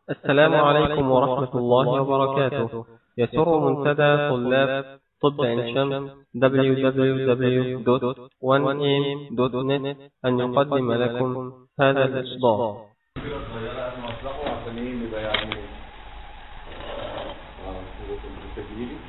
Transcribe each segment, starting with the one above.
السلام عليكم ورحمة الله وبركاته يسر منتدى طلاب طب عين شمس www.1am.net أن يقدم لكم هذا الإصدار كده صغيرة احنا مصلحه عشان ايه نبقى يعني اه تسجيلي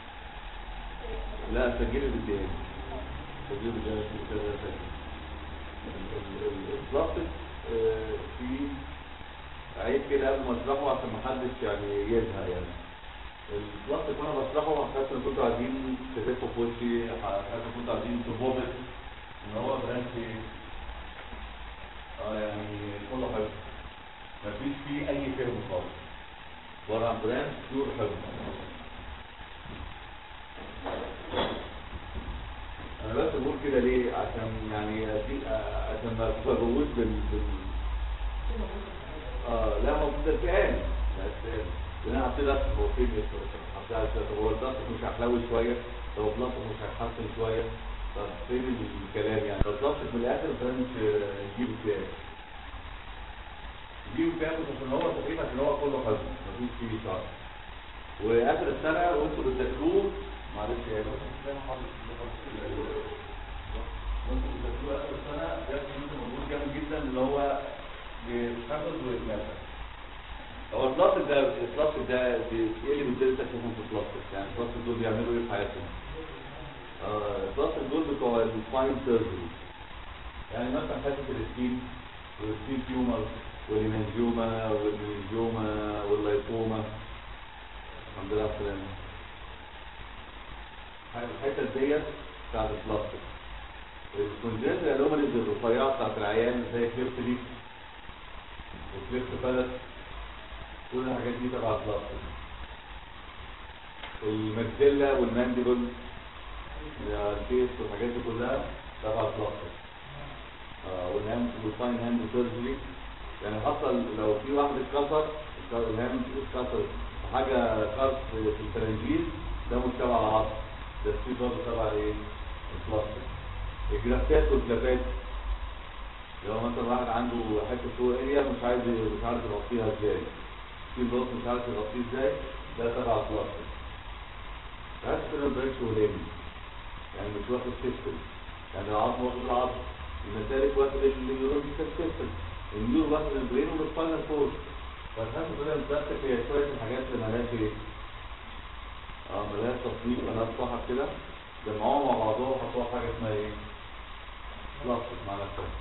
لا سجلي بالدقيقة سجلي بالدقيقة في كذا سجل البلاستيك آه، في عيب كده قبل ما اشرحه عشان محدش يعني يزهق يعني البلاستيك وانا بشرحه حاسس ان كنتوا عايزين تفتحوا في وشي حاسس ان كنتوا عايزين تبوبت ان هو برانش اه يعني كله حفظ مفيش فيه اي فهم خالص عباره عن براند بيور حفظ انا بس بقول كده ليه عشان يعني أدي- آه، عشان ما تفرقوش بال بال اه لا هو ده الفئام ده الفئام لان انا هبتدي اشرح هو فين يشرح هبتدي اشرح طب هو البلاستيك مش هيحلوي شويه طب هو البلاستيك مش هيتحسن شويه طب فين الكلام يعني طب البلاستيك من الاخر فاهم مش يجيب كام يجيب كام عشان هو تقريبا عشان هو كله حزن مفيش فيه شعر واخر السنه وانتوا بتذاكروه معلش يا وانتوا بتذاكروه اخر السنه بياخد منكم مجهود جامد جدا اللي هو بيتحفظ ويتنفس هو البلاستيك ده البلاستيك ده بي- ايه اللي بيدرس تكلفهم في البلاستيك يعني البلاستيك دول بيعملوا ايه في حياتهم آه، البلاستيك دول بتوع السباين سيرجري يعني مثلا حته السكين والسكين تيومر والهيمانجيوما والميزيوما واللايكوما الحمد لله على السلامه الحته ديت بتاعت البلاستيك الكونجنت الانوماليز الرفيعه بتاعت العيان زي كليفت ليف وكليفت فلت كل الحاجات دي تبع البلاستيك المجزلة والمانديبل الكيس والحاجات دي كلها تبع البلاستيك آه والهاند والفاين هاند سيرجري يعني حصل لو في واحد اتكسر الهاند اتكسر في حاجة كارت في الفرنجيل ده مش تبع العصب ده في برضه تبع ايه؟ البلاستيك الجرافتات والجلافات لو مثلا واحد عنده حته سوقيه مش عايز مش عارف يغطيها ازاي في الباص مش عارف يغطيه ازاي ده تبع البلاستيك بس كده البريكس ولامي يعني مش واخد سيستم يعني العظم واخد العظم المسالك واخد النيورولوجيكال سيستم النيور واخد البرين والسباينال كورد فالحاجة كده البلاستيك هي شوية الحاجات اللي مالهاش ايه اه مالهاش تصنيف مالهاش صحة كده جمعوهم مع بعضهم حطوها في حاجة اسمها ايه بلاستيك مع نفسها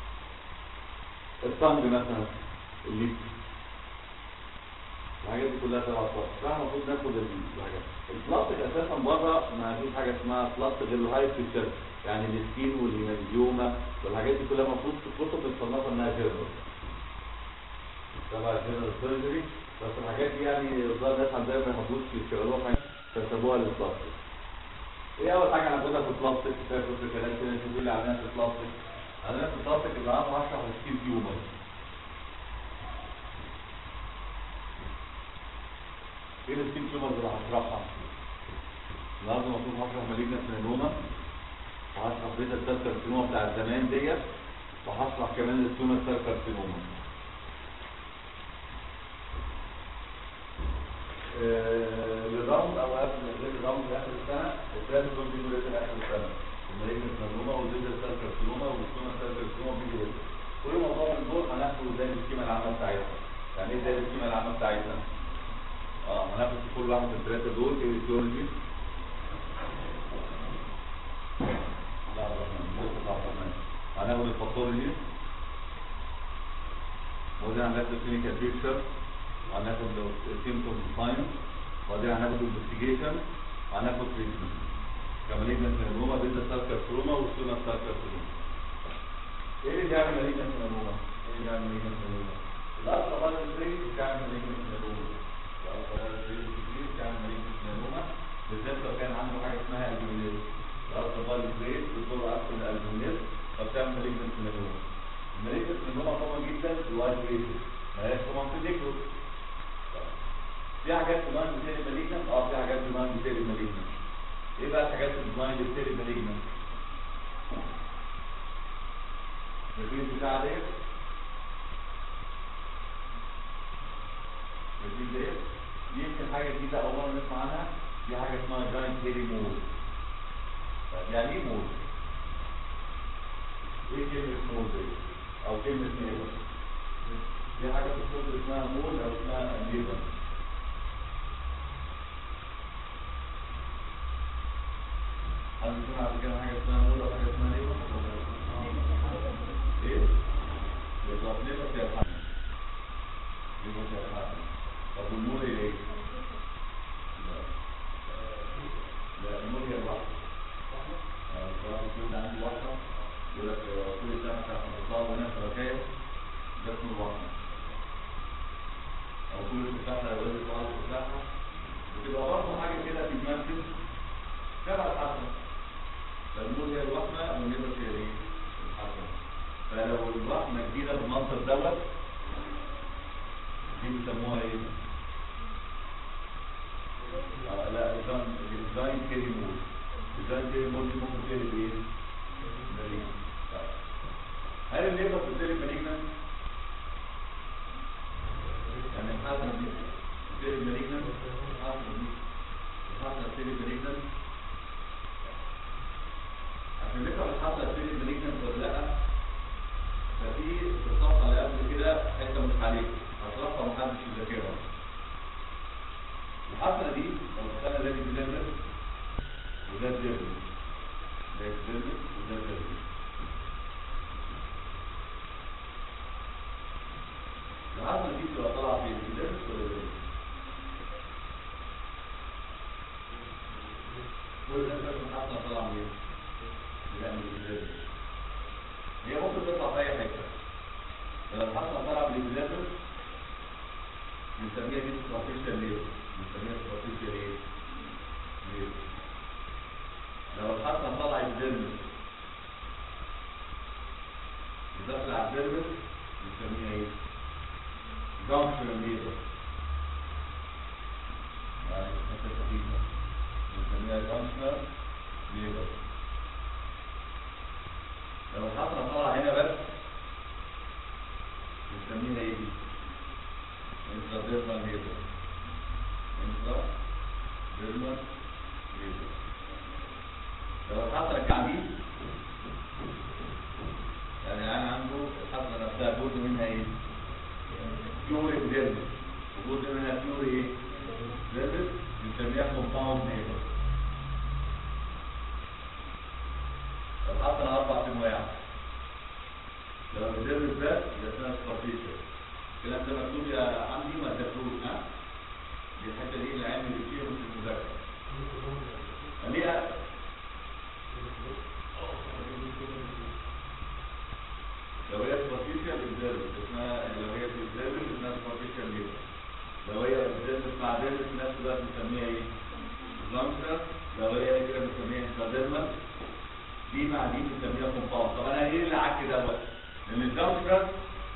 الطنج مثلا الليب الحاجات دي كلها تبع البلاستيك فاحنا المفروض ناخد الحاجات البلاستيك اساسا بره ما فيش حاجه اسمها بلاستيك غير الهاي فيتشر يعني السكين والهيمانجيوما والحاجات دي كلها المفروض في الكتب بتصنفها انها جنرال تبع الجنرال سيرجري بس الحاجات دي يعني الظاهر الناس عندها ما يحبوش يشتغلوها في فسابوها للبلاستيك ايه اول حاجه هناخدها في البلاستيك فاكر في كلام كده نشوف اللي عملناه في البلاستيك عملناه في البلاستيك اللي انا هشرح السكين تيومر ايه السكين تيومر اللي هشرحها النهارده المفروض هشرح مالجنس ميلانوما وهشرح بيتا سيل كارسينوما بتاع زمان ديت وهشرح كمان التونا سيل كارسينوما آه، للرمز او قبل غير الرمز لاخر السنه الثلاثه دول بيجوا لسه لاخر السنه المالجنس ميلانوما والبيتا سيل كارسينوما والتونا سيل كارسينوما بيجوا لسه كل موضوع من دول هناخده زي السكيما العامه بتاعتنا يعني ايه زي السكيما العامه بتاعتنا اه هناخد في كل واحد من الثلاثه دول ايديولوجي لا لا لا لا لا هناخد الباثولوجي وبعدين هناخد الكلينيكال بيكتشر وهناخد السيمتوم ساينس وبعدين هناخد الانفستيجيشن وهناخد تريتمنت كماليجنس ميلانوما بيتا سيل كارسينوما والسونا سيل كارسينوما ايه اللي بيعمل ماليجنس ميلانوما؟ ايه اللي بيعمل ماليجنس ميلانوما؟ الألترا فايولت ريز بتعمل ماليجنس ميلانوما الألترا فايولت ريز بتعمل ماليجنس ميلانوما بالذات لو كان عنده حاجه اسمها البومينيز الألترا فايولت ريز بتدور أكتر من البومينيز فبتعمل ماليجنس ميلانوما الماليجنس ميلانوما طبعا جدا الوايت ريزز ما هياش طبعا في ديكروس في حاجات في اللاين بتاعي ماليجنس اه في حاجات في اللاين بتاعي ماليجنس ايه بقى الحاجات في اللاين بتاعي ماليجنس الريز بتاع ديت شايفين ديت يمكن حاجه جديده اول مره نسمع عنها دي حاجه اسمها جاينت هيري مول يعني ايه مول؟ ايه كلمه مول دي؟ او كلمه نيبر دي حاجه في الصوت اسمها مول او اسمها نيبر هل سمع قبل كده حاجه اسمها مول او حاجه اسمها نيبر؟ ايه؟ بالظبط نيبر فيها حاجه نيبر فيها حاجه طب والمول هي ايه؟ لا لا المول هي الواحده الصراحه الكل عندي واحده يقول لك كل سنه بتاعت الطلاب هنا شركاء ده اسمه الواحده او كل تفاحه يقول لك طلاب تفاحه بتبقى برضه حاجه كده في دماغك تبع الحسن فالمول هي الوحمه والنبر هي ايه؟ الحسن فلو الوحمه جديده بالمنظر دوت دي بيسموها ايه؟ آه لا ديزاين كيري مول ديزاين كيري مول دي ممكن تقلب ايه؟ مالين هل الليبر بتقلب مالجنان؟ يعني الحسنة دي بتقلب مالجنان؟ الحسنة دي الحسنة بتقلب مالجنان؟ عشان نفهم الحسنة بتقلب مالجنان ولا لا ففي في الصفحة اللي قبل كده حتة مش عليك هشرحها ومحدش يذاكرها الحسنة دي لو دخلنا ده بيزلمس وده بيزلمس ده بيزلمس وده بيزلمس الحسنة دي بتبقى طالعة في بيزلمس ولا بيزلمس كل ده فاكر الحسنة طالعة منين؟ لا من بيزلمس هي ممكن تطلع في أي حتة فلو الحسنة طالعة بالبيزلمس بنسميها دي سوبرفيشال ليبر بنسميها سوبرفيشال ايه؟ ليبر لو الحسنة طلع الدرمس وداخل على الدرمس بنسميها ايه؟ جانكشن ليبر يعني حتة خفيفة بنسميها جانكشن ليبر لو الحسنة طلع هنا بس بنسميها ايه دي؟ intradermal labor intradermal labor لو الحصر الكعبي يعني انا عنده الحصر نفسها جزء منها ايه بيور ديرمس وجزء منها بيور ايه ديرمس بنسميها كومباوند ليبر الحصر اربع انواع لو الديرمس ده يبقى اسمها سبارتيشن الكلام ده مكتوب يا حمدي ما تكتبوش ها دي الحته دي اللي علم اللي فيها مش المذاكره ليها لو هي سبارتيشن observers اسمها لو هي observers اسمها سبارتيشن ليبر لو هي observers مع ديرمس في نفس الوقت بنسميها ايه؟ لانشر لو هي كده بنسميها انتراديرمال دي مع دي بنسميها كومباوند طب انا ايه اللي عك دوت؟ لان الجانكشر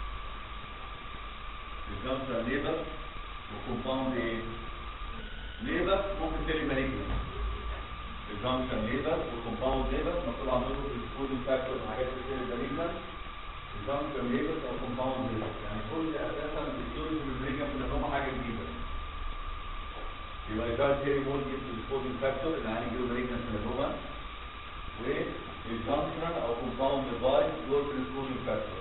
الجانكشر ليبر وكومباوند ايه؟ ليبر ممكن تلي مالجنس الجانكشن ليبر وكومباوند ليبر مكتوب عندكم في الكودين فاكتور حاجات كتير مالجنس الجانكشن ليبر او كومباوند ليبر يعني كل اساسا الهيستوريز والبريجن كنا هم حاجه جديده يبقى الجانكشن هيري مول جبت الكودين فاكتور اللي هنيجي له مالجنس ميلوما والجانكشن او كومباوند باي دول في الكودين فاكتور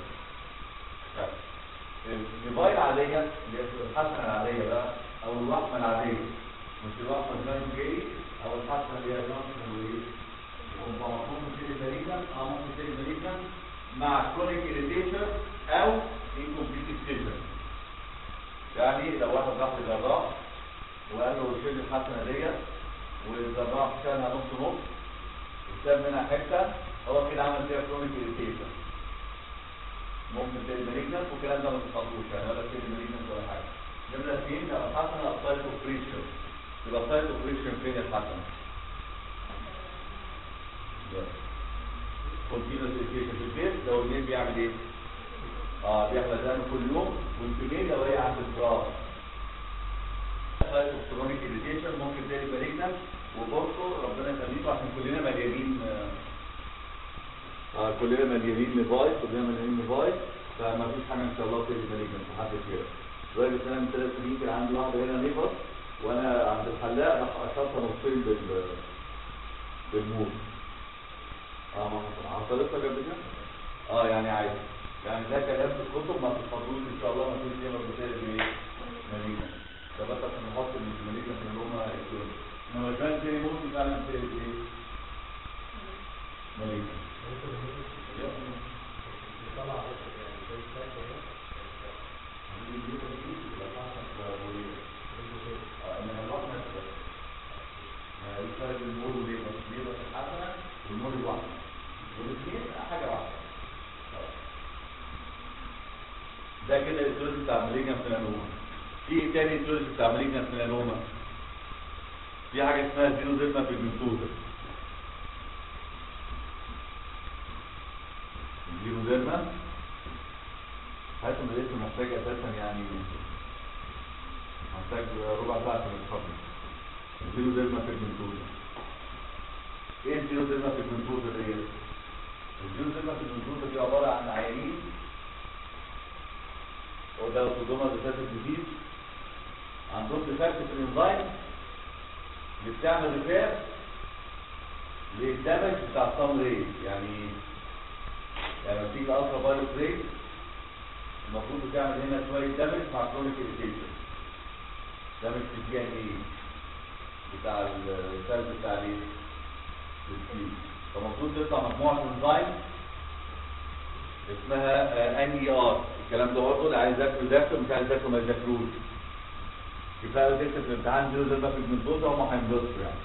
الديفاي العادية اللي هي الحسنة العادية بقى أو الوحمة العادية مش الوحمة الجاين جاي أو الحسنة اللي هي جانكشن وإيه؟ ممكن تيجي مالجنان أو ممكن تيجي مالجنان مع كرونيك إريتيشن أو انكمبليت ستيشن يعني لو واحد راح لجراح وقال له شيل الحسنة ديت والجراح شالها نص نص وساب منها حتة هو كده عمل فيها كرونيك إريتيشن ممكن تلاقي مالجنس والكلام ده ما تفضلوش يعني ولا تلاقي مالجنس ولا حاجه نمرة اثنين لو الحسنة سايت اوبريشن يبقى سايت اوبريشن فين الحسنة؟ كونتينوس اديوكيشن في البيت لو الميل بيعمل ايه؟ اه بيحمل دم كل يوم والفيميل لو هي عند الفراغ سايت كرونيك اديوكيشن ممكن تلاقي مالجنس وبرضه ربنا يخليكم عشان كلنا مليانين آه آه كلنا مليانين نيفاي كلنا مليانين نيفاي فما فيش حاجه ان شاء الله تيجي مالجنس محدش كده راجل سنه من ثلاث سنين كان عندي واحده هنا نيفر وانا عند الحلاق راح اشرطها نصين بال بالموت اه ما حصلت لك قبل كده؟ اه يعني عادي يعني ده كلام في الكتب ما تتفضلوش ان شاء الله ما فيش نيفر بتقلب ايه؟ مليكه ده بس عشان نحط المليكه في اللي هما يكون انما كان تاني ممكن فعلا بتقلب ايه؟ مليكه الفرق بين المول والليبر الليبر الحسنه والمول الواحده والاثنين حاجه واحده ده كده الثلث بتاع مالجنس ميلانوما في ايه تاني الثلث بتاع مالجنس ميلانوما في حاجه اسمها زينوديرما بيجمنتوزا زينوديرما حاسس ان الاسم محتاج اساسا يعني محتاج ربع ساعه عشان يتخطط الزينوديرما بيجمنتوزا ايه الزينوديرما بيجمنتوزا ديت الزينوديرما بيجمنتوزا دي عباره عن عيانين وده الصدومة الأساس الجديد عندهم ديفكت في الانزيم اللي بتعمل ريبير للدمج بتاع الصن ري يعني يعني لما تيجي الالترا فايروس ري المفروض بتعمل هنا شويه دمج مع كرونيك اريتيشن دمج في الدي ان اي بتاع السيل بتاع الايه؟ السكين فالمفروض تطلع مجموعه انزيم اسمها ان اي ار الكلام ده برضه اللي عايز يذاكره يذاكره مش عايز يذاكره ما يذاكروش كفايه لو تكتب في الامتحان زيرو زيرو في المنتوزة هم هينبسطوا يعني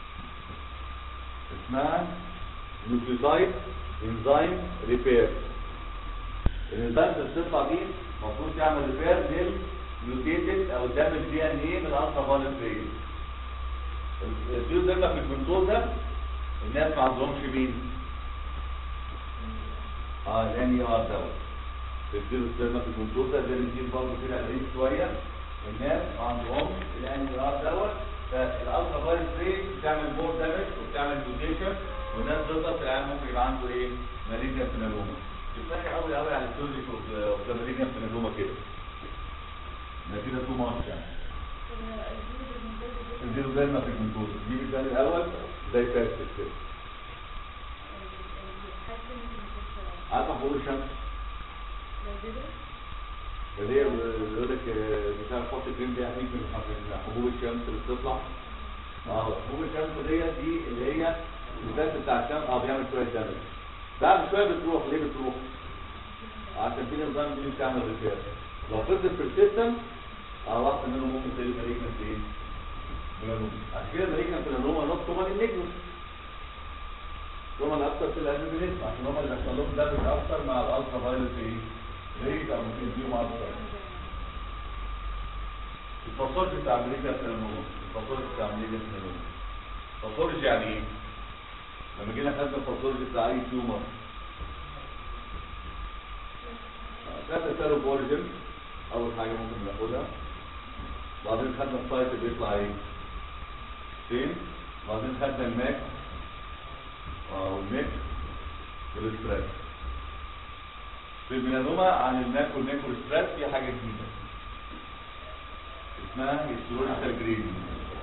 اسمها نيوكليوتايد انزيم ريبير الانزيم اللي بتطلع دي المفروض تعمل ريبير للميوتيتد او الدامج دي ان ايه من الالترا فايولت ريز الزيرو زيرو في المنتوزة الناس ما عندهمش مين؟ اه الان اي ار دوت بيديله السيرما في الكنترول ده زي بنجيب برضه كده قليل شويه الناس ما عندهمش الان اي ار دوت فالالترا فايروس ريت بتعمل مور دامج وبتعمل ميوتيشن والناس تقدر في العالم ممكن يبقى عنده ايه؟ ماليجيا فينالوما بتفرق قوي قوي عن السيرجيك اوف ذا ماليجيا فينالوما كده نتيجه تو ماتش يعني الزيرو دايما في الكنترول دي بالتالي الاول زي فاست كده عارفه حبوب الشمس اللي هي يقول لك مش عارف حط كريم دي احميك من حبوب الشمس اللي بتطلع اه حبوب الشمس ديت دي اللي هي البث بتاع الشمس اه بيعمل شويه دامج بعد شويه بتروح ليه بتروح؟ عشان في نظام دي بتعمل ريبير لو فضلت في السيستم اه واحده منهم ممكن تلاقي مالجنت ايه؟ ميلانوما عشان كده مالجنت ميلانوما نوت كومن النجم هم الاكثر في القلب بنسبة عشان هم اللي بيحصل لهم دامج اكثر مع الالترا فايولت ايه؟ ريت او ممكن يديهم اكثر الفاصولج بتاع امريكا سينوما الفاصولج بتاع امريكا سينوما الفاصولج يعني ايه؟ لما جينا خدنا الفاصولج بتاع اي تيومر خدنا سيرو اوريجن اول حاجه ممكن ناخدها وبعدين خدنا السايت اللي بيطلع ايه؟ فين؟ وبعدين خدنا الماك والميك والستريس في الميلانوما عن الماك والميك والستريس في حاجة جديدة اسمها هيستوريكال جريدنج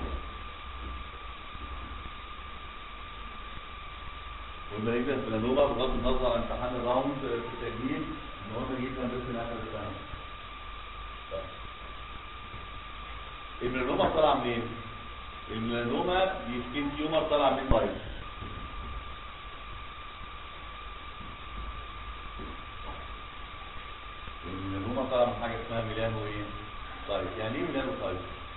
والمالجنت الميلانوما بغض النظر عن امتحان الراوند في التجديد مهم جدا بس من اخر السنة الميلانوما طالعة منين؟ الميلانوما دي سكين تيومر طالعة من فايروس الميلانوما طالعه من حاجه اسمها ميلانو ايه؟ طيب يعني ايه ميلانو طيب؟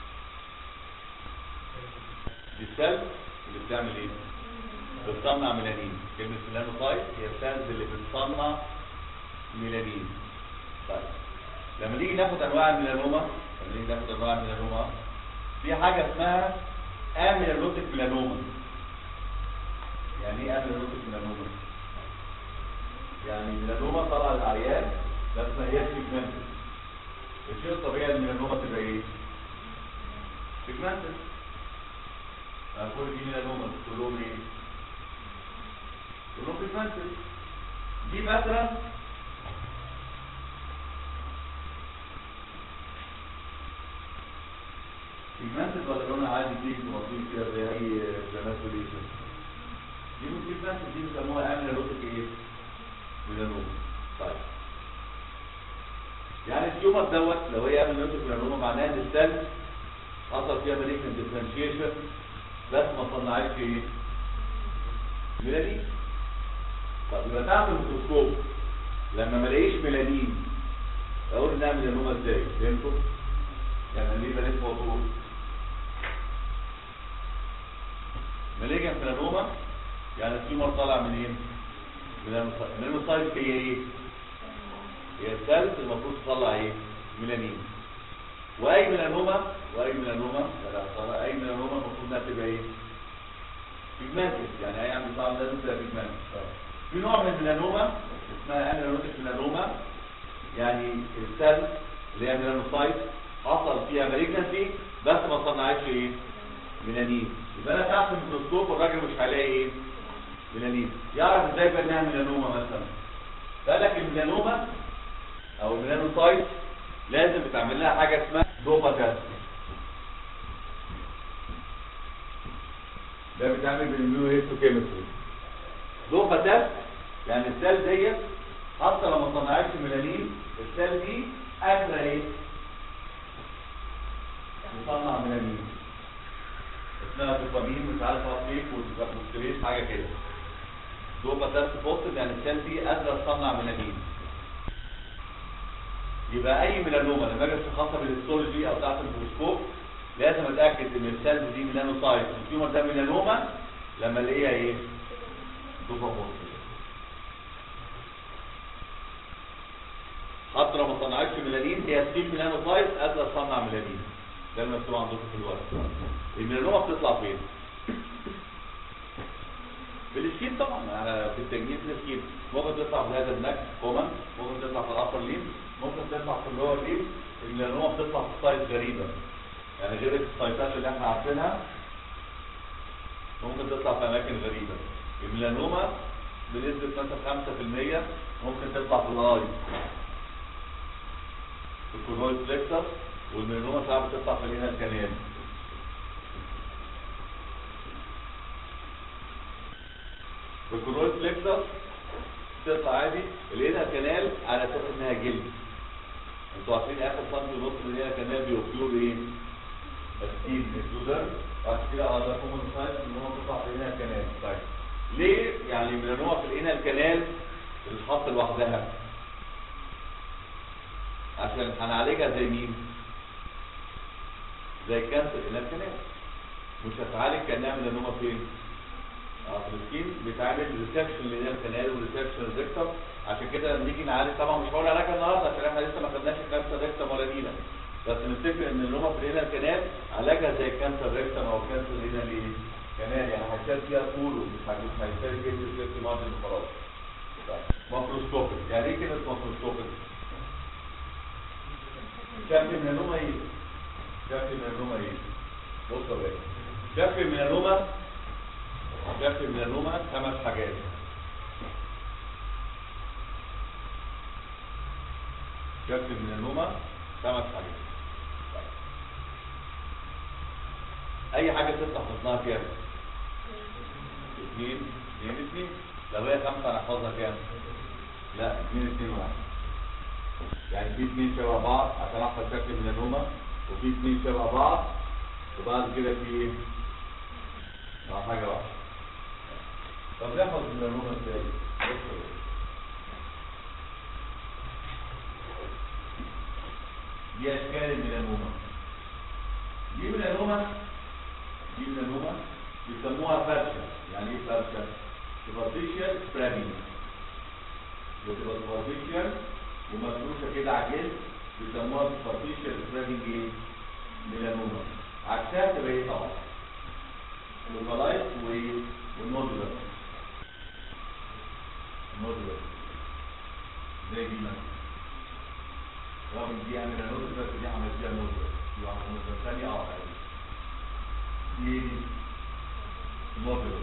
دي السيل اللي بتعمل ايه؟ بتصنع ميلانين كلمه ميلانو طيب هي السيلز اللي بتصنع ميلانين طيب لما نيجي ناخد انواع الميلانوما لما نيجي ناخد انواع الميلانوما في حاجه اسمها اميلانوتيك ميلانوما يعني ايه اميلانوتيك ميلانوما؟ يعني ميلانوما طالعه للعيان بس ما هياش بيجمنتد الشيء الطبيعي ان الميلانوما تبقى ايه؟ بيجمنتد كل دي ميلانوما كلهم ايه؟ كلهم بيجمنتد دي مثلا بيجمنتد ولا لونها عادي بليك مطلوب كده زي اي جلاماتوليشن دي مش بيجمنتد دي بيسموها امن روتك ايه؟ ميلانوما طيب يعني التيومر دوت لو هي امن روتك ميلانوما معناها ان السيل حصل فيها مالجنت ديفرنشيشن بس ما صنعتش ايه؟ ميلانين طب يبقى تعمل ميكروسكوب لما ما الاقيش ميلانين اقول انها ميلانوما ازاي؟ فهمتوا؟ يعني ليه بلاش موضوع مالجنت ميلانوما يعني التيومر طالع منين؟ من الميلانوسايت هي ايه؟ هي السيلز المفروض تطلع ايه؟ ميلانين واي ميلانوما واي ميلانوما لا طالع اي ميلانوما المفروض انها تبقى ايه؟ بيجمنتد يعني اي عم طالع لازم تبقى بيجمنتد في نوع من الميلانوما اسمها اميلانوتيك ميلانوما يعني السيل اللي هي ميلانوسايت حصل فيها مالجنسي بس ما صنعتش ايه؟ ميلانين يبقى انا تحت الميكروسكوب والراجل مش هيلاقي ايه؟ ميلانين يعرف ازاي بقى انها ميلانوما مثلا قال لك الميلانوما او الميلانوسايت لازم بتعمل لها حاجه اسمها دوبا تيست ده بيتعمل بالاميونو هيستوكيمستري دوبا تيست يعني السيل ديت حتى لو ما صنعتش ميلانين السيل دي قادره ايه؟ تصنع ميلانين اسمها دوبامين مش عارف ايه والكابوستريس حاجه كده دوبا تيست بوزيتيف يعني السيل دي قادره تصنع ميلانين يبقى اي ميلانوما لما اجي اشخصها بالهيستولوجي او تحت الميكروسكوب لازم اتاكد ان السيلز دي ميلانوسايت التيومر ده ميلانوما لما الاقيها ايه؟ دوبا بوزيتيف حتى لو ما صنعتش ميلانين هي ستيل ميلانوسايت قادره تصنع ميلانين ده المكتوب عندكم في الورق الميلانوما بتطلع فين؟ في السكين طبعا على في التجميل في السكين ممكن تطلع في هذا النك كومن ممكن تطلع في الابر ليم ممكن تطلع في اللور ليم الميلانوما بتطلع في سايت غريبه يعني غير السايتات اللي احنا عارفينها ممكن تطلع في اماكن غريبه الميلانوما بنسبه مثلا 5% ممكن تطلع في الاي في الكورنويد فليكسس والميلانوما ساعات بتطلع في الهنا الكنال في الكورنويد فليكسس تطلع عادي الهنا كنال على اساس انها جلد انتوا عارفين اخر سنتي ونص من الهنا كنال بيوبيور ايه؟ السكين الجدر وعشان كده اه ده كومن سايت ان هو بيطلع في الهنا كنال طيب ليه؟ يعني الميلانوما في الهنا الكنال بتتحط لوحدها عشان هنعالجها زي مين؟ زي كانسر الهنا الكنال مش هتعالج كانها ميلانوما فين؟ اه في السكين بيتعمل ريسكشن للهنا الكنال وريسكشن الريكتم عشان كده لما نيجي نعالج طبعا مش هقول علاجها النهارده عشان احنا لسه ما خدناش الكانسر ريكتم ولا دينا بس نفتكر ان اللومه في الهنا الكنال علاجها زي الكانسر ريكتم او كانسر الهنا الايه؟ كنال يعني هيشال فيها طول ومش مش هيشال جلد السيفتي مارجن وخلاص ماكروسكوبيك يعني ايه كلمه ماكروسكوبيك؟ شكل من اللومه ايه؟ شكل من اللومه ايه؟ بص يا باشا شكل من اللومه شكل من اللومه خمس حاجات شكل من اللومه خمس حاجات اي حاجه تفتح بطنها كام اثنين اثنين اثنين لو هي خمسه هنحفظها كام لا اثنين اثنين واحد يعني في اثنين شبه بعض عشان احفظ شكل من اللومه وفي اثنين شبه بعض وبعد كده في ايه اه حاجه واحده طب نحفظ من اللومه ازاي بص دي اشكال الميلانوما دي ميلانوما دي ميلانوما بيسموها فرشه يعني ايه فرشه سوبرفيشال سبريدنج بتبقى سوبرفيشال ومفروشه كده على الجلد بيسموها سوبرفيشال سبريدنج ايه ميلانوما عكسها تبقى ايه طبعا لوكالايت والنودولار النودولار زي دي مثلا رغم دي انا نوت بس دي عملت فيها نوت دي عملت نوت ثانيه اه عادي دي دي نوت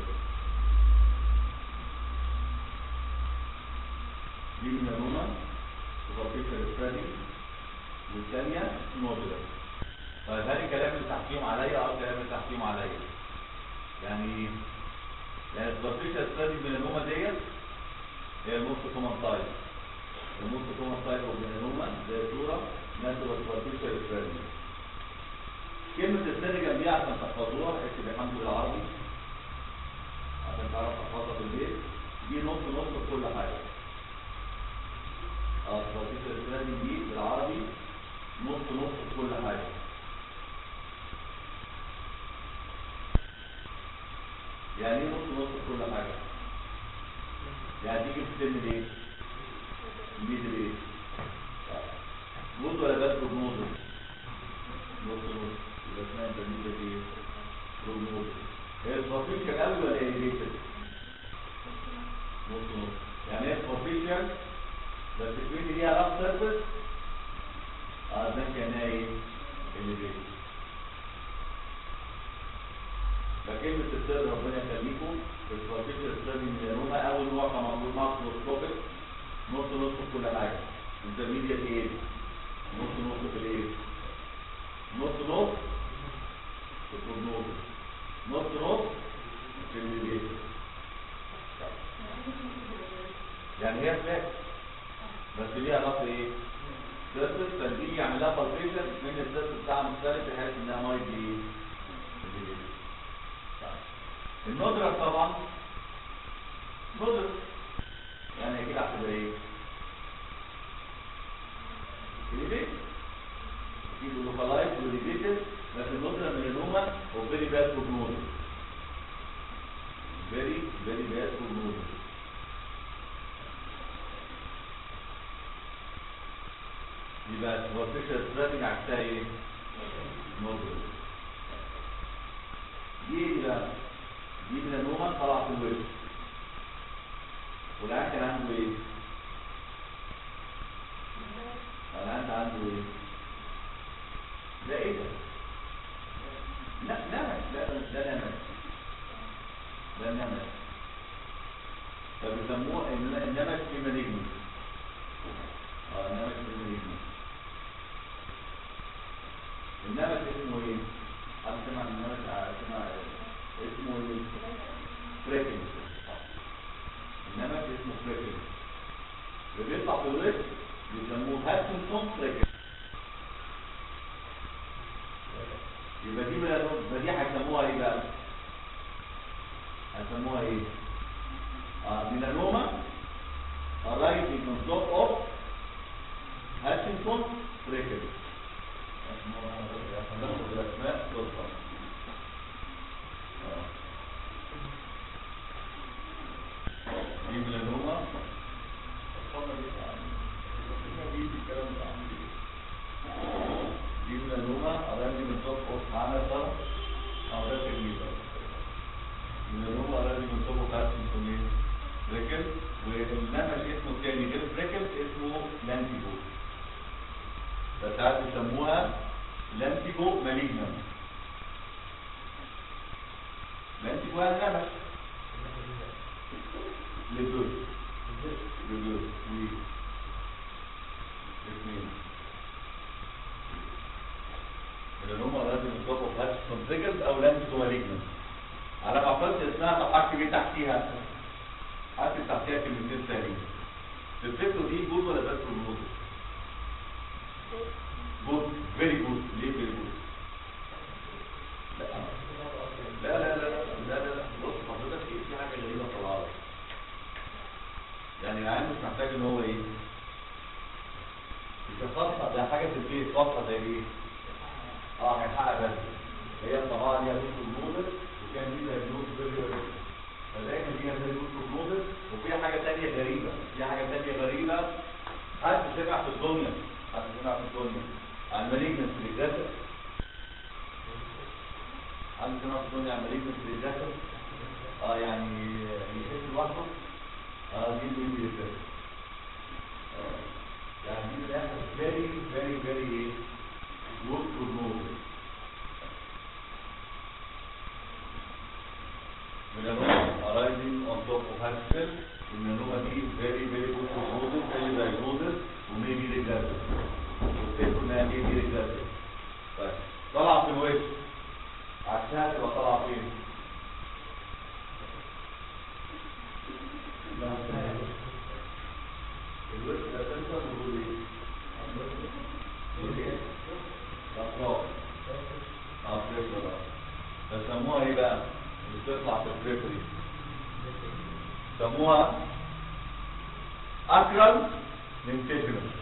دي من الروما سوبرفيشال سبريدنج والثانيه نوت طيب هل الكلام اللي تحكيهم عليا او الكلام اللي تحكيهم عليا يعني ايه؟ يعني السوبرفيشال ستادي ميلانوما ديت هي الموست كومن تايب الموست كومن تايب اوف ميلانوما زي صوره ناتشورال سوبرفيشال ستادي كلمة الثاني جنبيها عشان تحفظوها اكتب الحمد لله عربي عشان تعرف تحفظها في البيت دي نص نص في كل حاجة اه سوبرفيشال ستادي دي بالعربي نص نص في كل حاجة يعني ايه نص نص في كل حاجة؟ يعني تيجي في سن ايه؟ ميدل ايه؟ جود ولا باد بروجنوزس؟ نص نص يبقى اسمها انترميديت ايه؟ بروجنوزس هي السوبرفيشال قوي ولا اليفيتد؟ نص نص يعني هي سوبرفيشال بس الكوين ليها راب سيرفيس اه ده كانها ايه؟ اليفيتد فكلمة السر ربنا يخليكم السوبرفيشال ستادي ميلانوما أول نوع كان معمول ماكروسكوبيك نص نص في كل حاجة انترميديت ايه؟ نص نص في الايه؟ نص نص في البروجنوز نص نص في الليبيت يعني هي فلاك بس ليها نص ايه؟ سيرفس فدي يعمل لها بالفيشن من السيرفس بتاعها مختلف بحيث انها مايت ايه؟ الليبيت الندرة طبعا ندرة يعني اكيد هتبقى ايه؟ الليبيت اكيد لوكالايز وليبيتد بس الندرة من النومة هو فيري باد بروجنوز فيري فيري باد بروجنوز يبقى سوبرفيشال ستراتيجي عكسها ايه؟ ندرة دي ايه بقى؟ دي ميلانوما طلع في الوش والعيان كان عنده ايه؟ العيان كان عنده ايه؟ ده ايه ده؟ لا نمش لا ده نمش ده نمش فبيسموه الن- النمش في مالجنس اه النمش في مالجنس النمش اسمه ايه؟ حد سمع عن النمش ع- سمع اسمه ايه؟ فريكل النمش اسمه فريكل اللي بيطلع في الوش بيسموه هاتشنسون فريكل يبقى دي بقى يبقى دي هيسموها ايه بقى؟ هيسموها ايه؟ اه ميلانوما arising on top of Hutchinson freckle. هناخد الاسماء بالضبط. آه. دي ميلانوما دي ميلانوما arising on top of معانا طرف او ده تجميل ميلانوما arising on top of Hutchinson ايه؟ فريكل والنمش اسمه الثاني غير فريكل اسمه لانتيجو فساعات بيسموها لانتيجو ماليجنم لانتيجو يعني نمش لدول لدول وي اثنين اللي هم لازم يطلقوا هاتشسون فريكل او لانتيجو ماليجنم على ما قلت اسمها طب هكتب ايه تحتيها هكتب تحتيها كلمتين تانيين تفتكروا دي جود ولا بس جود؟ جود فيري جود ليه فيري جود؟ لا لا لا لا لا لا لا بص حضرتك في في حاجه غريبه طالعه لك. يعني العيان مش محتاج ان هو ايه؟ يتخطى ده حاجه في البيت خاصه زي ايه؟ اه هيحقق بس هي طبعا ليها نص النودل وكان دي دايجنوز فيري فدايما فيها زي نص النودل وفيها حاجه ثانيه غريبه في حاجه ثانيه غريبه حد سمع في الدنيا حد سمع في الدنيا عن مالجنس ريجاسر حد سمع في الدنيا عن مالجنس ريجاسر اه يعني يحس لوحده اه دي اللي ريجاسر اه يعني دي بتاخد فيري فيري فيري ايه good prognosis melanoma arising on top of heart cell melanoma دي very very good prognosis early diagnosis وmaybe regressive وتفتكروا انها maybe regressive طيب طالعه في الوش عكسها تبقى طالعه فين؟ الوش اساسا بيقول ايه؟ بيقول ايه؟ اطراف اه بريفرال بيسموها ايه بقى؟ اللي بتطلع في البريفري سموها اكرم لينتيجنس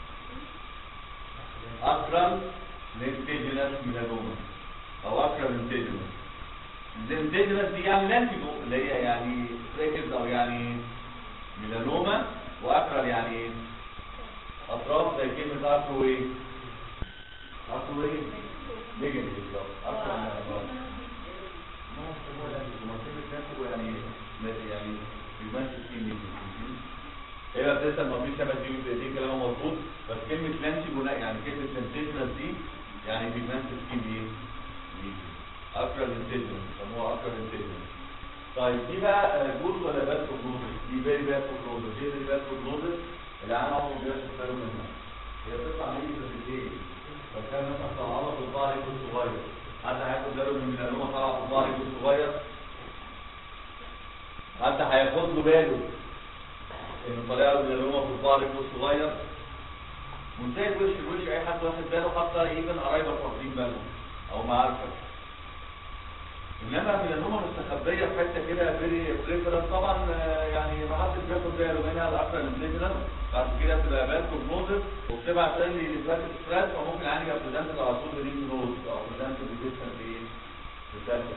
اكرم لينتيجنس ميلانوما او اكرم لينتيجنس اللينتيجنس دي يعني لانتيجو اللي هي يعني ريكز او يعني ميلانوما واكرم يعني ايه؟ اطراف زي كلمه اكرو ايه؟ اكرو ايه؟ نيجاتيف بالظبط اكرم ميلانوما ما هو لانتيجو ما كلمه لانتيجو يعني يعني بيمثل كلمه هي بقى بتسال ما فيش شبه دي دي كلام مظبوط بس كلمه لانشي بناء يعني كلمه سنتيجنس دي يعني بيمثل كلمه ايه؟ اكرا انتيجنس بيسموها اكرا انتيجنس طيب دي بقى جود ولا باد بروجنوزس؟ دي فيري باد بروجنوزس دي فيري باد بروجنوزس اللي انا عمري ما بياخد باله منها هي بتطلع مني في الاثنين لو كان مثلا طلعها في الظهر يكون صغير حد هياخد باله من الميلانوما طالعه في الظهر يكون صغير حد هياخد له باله ان طالع له ميلانوما في الظهر يكون صغير منتهي الوش الوش اي حد واخد باله حتى ايفن قرايبك واخدين بالهم او معارفك انما ميلانوما مستخبيه في حته كده فيري بريفرنس طبعا آه، يعني ما حدش بياخد باله منها الاكثر الانتيجنال بعد كده بتبقى باد بروجنوزس وبتبقى تاني لفاتك ستريس فممكن عندي بريزنت على طول بنيم نوز او بريزنت ريزيستنت ايه؟ ريزيستنت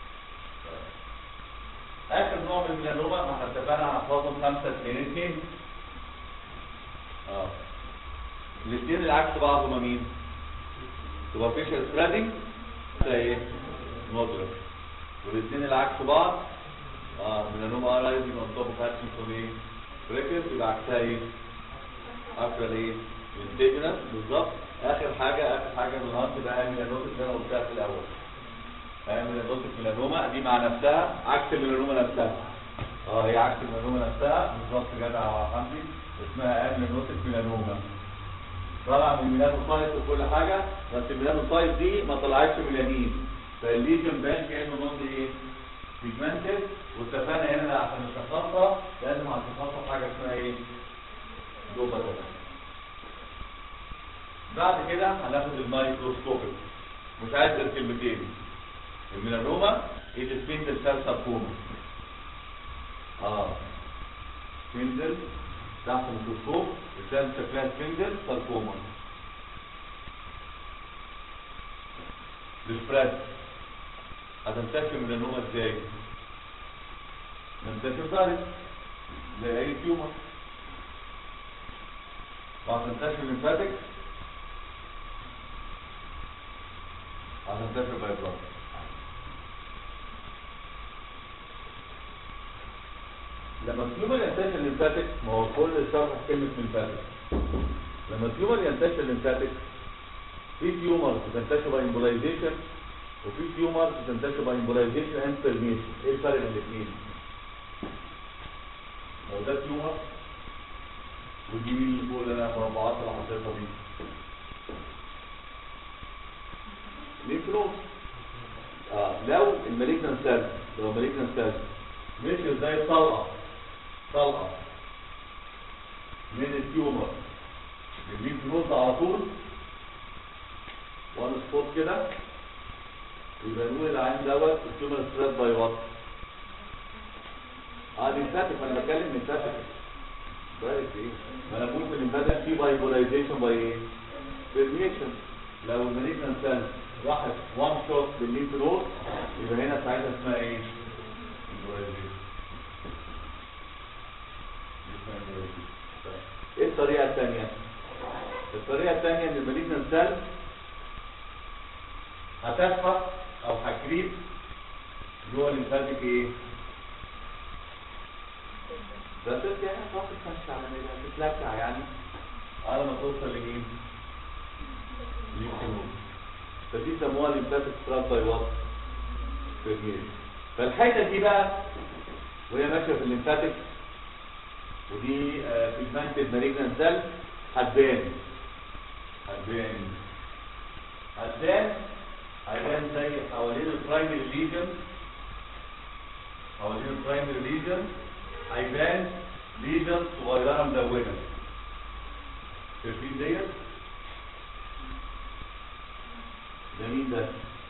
اخر نوع من الميلانوما ما احنا اتفقنا هنحفظهم خمسه اثنين اثنين اه الاثنين اللي عكس بعض هما مين؟ سوبرفيشال سبريدنج ده ايه؟ مودريت والاثنين اللي عكس بعض اه ميلانوما رايزنج اون توب اوف هاتشنسون ايه؟ بريكس يبقى عكسها ايه؟ اكتر ايه؟ انتجنس بالظبط اخر حاجه اخر حاجه من الهانت بقى ميلانوما اللي انا قلتها في الاول هي ميلانوتيك ميلانوما دي مع نفسها عكس الميلانوما نفسها اه هي عكس الميلانوما نفسها بالظبط جدع يا حمدي اسمها اميلانوتيك ميلانوما طلع من الميلانوسايت وكل حاجه بس الميلانوسايت دي ما طلعتش ميلانين فالليجن بان كانه نون ايه بيجمنتد واتفقنا هنا عشان نشخصها لازم هنشخصها حاجه اسمها ايه دوبا بعد كده هناخد المايكروسكوبيك مش عايز غير كلمتين الميلانوما it is spindle cell sarcoma اه spindle تحت الميكروسكوب السيل شكلها spindle sarcoma السبريد هتنتشر الميلانوما ازاي؟ تنتشر بارد زي اي تيومر وهتنتشر لمفاتك هتنتشر بايبرات لما التيومر ينتشر لمفاتك ما هو كل شرح كلمة لمفاتك لما التيومر ينتشر لمفاتك في تيومر بتنتشر باي امبولايزيشن وفي تيومر بتنتشر باي امبولايزيشن اند بيرميشن ايه الفرق بين الاثنين؟ لو ده تيومر ودي مين اللي فوق اللي انا مربعات اللي حاططها دي؟ لينف نود اه لو المالجنان سيل لو المالجنان سيل مشي زي طلقه طلقه من التيومر اللينف نود على طول وان سبوت كده يبقى نقول العين دوت التيومر سبريد باي وات اه ليمفاتيك ما انا بتكلم ليمفاتيك بالك ايه ما انا بقول في الليمفاتيك في بايبولايزيشن باي ايه بيرميشن لو المالجنان سيل راحت وان شوت بالليمف نود يبقى هنا ساعتها اسمها ايه embolization. اسمها embolization. طيب. ايه الطريقه الثانيه الطريقه الثانيه ان المالجنان سيل هتسقط او هتكريب جوه الليمفاتيك ايه ده ست يعني هتروح تتمشى على ميلها تتلكع يعني على ما توصل لمين؟ للجنوب فدي سموها الليمفاتيك سترات باي وات فالحته دي بقى وهي ماشيه في الليمفاتيك ودي بيجمنتد مالجنان سيل هتبان هتبان هتبان هيبان زي حوالين البرايمري ليجن حوالين البرايمري ليجن هيبان ليجن صغيره ملونه شايفين ديت ده مين ده؟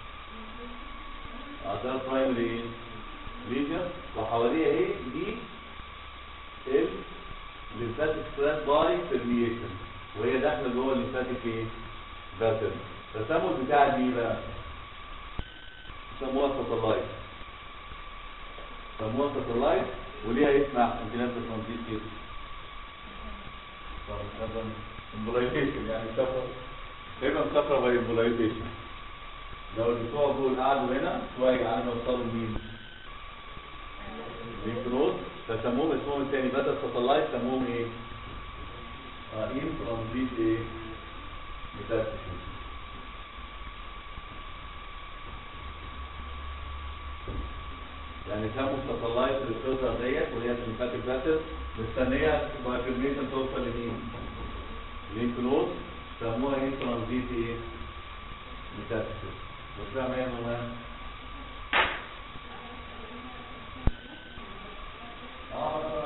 اه ده البرايمري ليجن وحواليها ايه؟ دي ال lymphatic stress by permeation وهي داخله جوه الليمفاتيك ايه؟ باترن التسمم بتاع دي بقى سموها ساتلايت سموها ساتلايت وليها اسم احسن في نفس التنظيم كده امبولايزيشن يعني سفر تقريبا سفر باي امبولايزيشن لو البتوع دول قعدوا هنا شويه قعدوا يوصلوا لمين؟ لينك نود فسموهم اسمهم الثاني بدل ساتلايت سموهم ايه؟ اه ان ترانزيت ايه؟ ميتاستاسيس يعني سموا الساتلايت اللي بتظهر ديت وهي سيمباتيك باتر مستنيه بايفرميشن توصل لمين؟ لينك نود سموها ايه ترانزيت ايه؟ ميتاستاسيس مش فاهم ايه يا مولانا؟ اه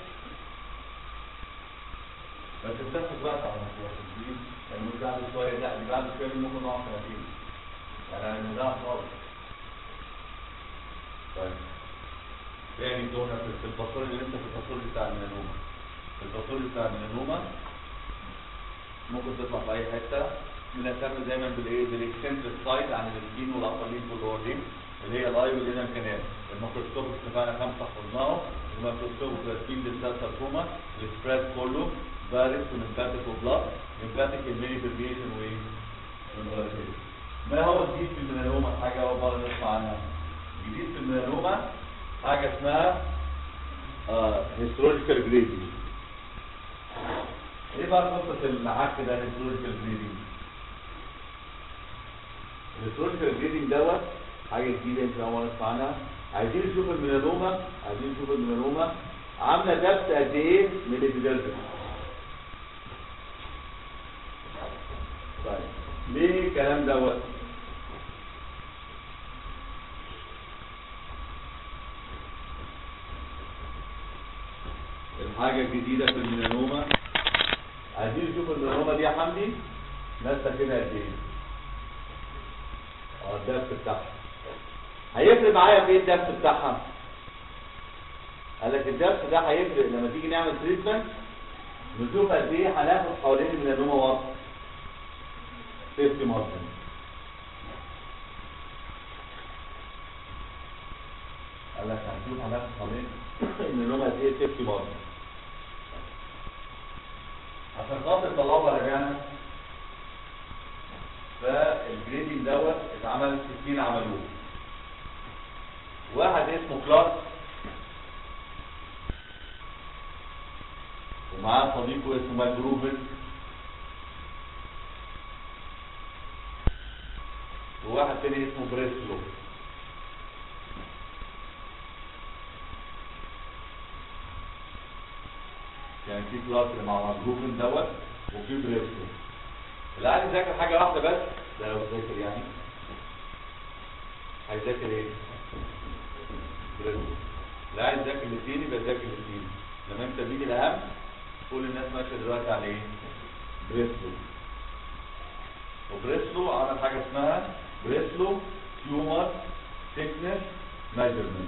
بس بتاخد وقت على الموضوع دي يعني مش بعد شويه لا دي بعد شويه ممكن نقع سنتين يعني الموضوع خالص طيب يعني دون في الباصور اللي انت في الباصور بتاع المنومه في الباصور بتاع المنومه ممكن تطلع في اي حته بنهتم دايما بالايه بالاكسنتريك سايد عن السكين والابر ليمف واللور ليمف اللي هي الاي والانم كانال الميكروسكوب اتفقنا خمسه حفظناهم الميكروسكوب بلاسكين بالسال ساركوما السبريد كله بارس وليمفاتيك وبلاك ليمفاتيك الميني بربيشن وايه والبلاسيشن. ما هو الجديد في الميلانوما حاجه اول مره نسمع عنها الجديد في الميلانوما حاجه اسمها هيستولوجيكال جريدنج ايه بقى قصه العك ده هيستولوجيكال جريدنج الهيستولوجيكال جريدنج دوت حاجه جديده انت اول مره تسمع عنها عايزين نشوف الميلانوما عايزين نشوف الميلانوما عامله دبس قد ايه من الابيديرمس طيب ليه الكلام دوت الحاجه الجديده في الميلانوما عايزين نشوف الميلانوما دي يا حمدي نازله كده قد ايه اه الدبس بتاعها هيفرق معايا في ايه الدبس بتاعها قال لك الدبس ده هيفرق لما تيجي نعمل تريتمنت نشوف قد ايه هناخد حوالين الميلانوما وسط سيفتي مارجن قال لك هنشوف هناخد حوالين الميلانوما قد ايه سيفتي مارجن عشان خاطر طلعوا رجعنا فالجريدنج دوت اتعمل 60 عملوه واحد اسمه كلارك ومعاه صديقه اسمه مايك جروفن وواحد تاني اسمه بريسلو يعني في كلاس اللي مع جروفن دوت وفي بريسلو اللي عايز يذاكر حاجه واحده بس ده لو ذاكر يعني هيذاكر ايه؟ بريسلو اللي عايز يذاكر الاثنين يبقى يذاكر الاثنين لما انت بيجي الاهم كل الناس ماشيه دلوقتي على ايه؟ بريسلو وبريسلو عمل حاجه اسمها بريسلو تيومر ثيكنس ميجرمنت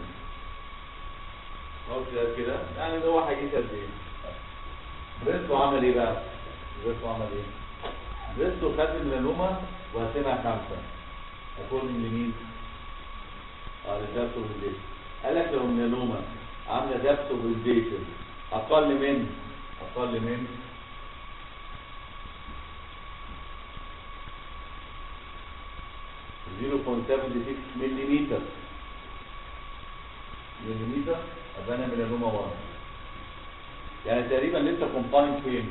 كده كده يعني ده هو هيجي قد ايه؟ بريسلو عمل ايه بقى؟ بريسلو عمل ايه؟ بريسلو خد الميلانوما وقسمها خمسه اكوردنج لمين؟ اه للدبس والفيزيشن قال لك لو الميلانوما عامله دبس والفيزيشن اقل من اقل من زيرو بوينت سفنتي سكس مليمتر مليمتر ابقى انا ميلانوما 1 يعني تقريبا لسه كومباين فين؟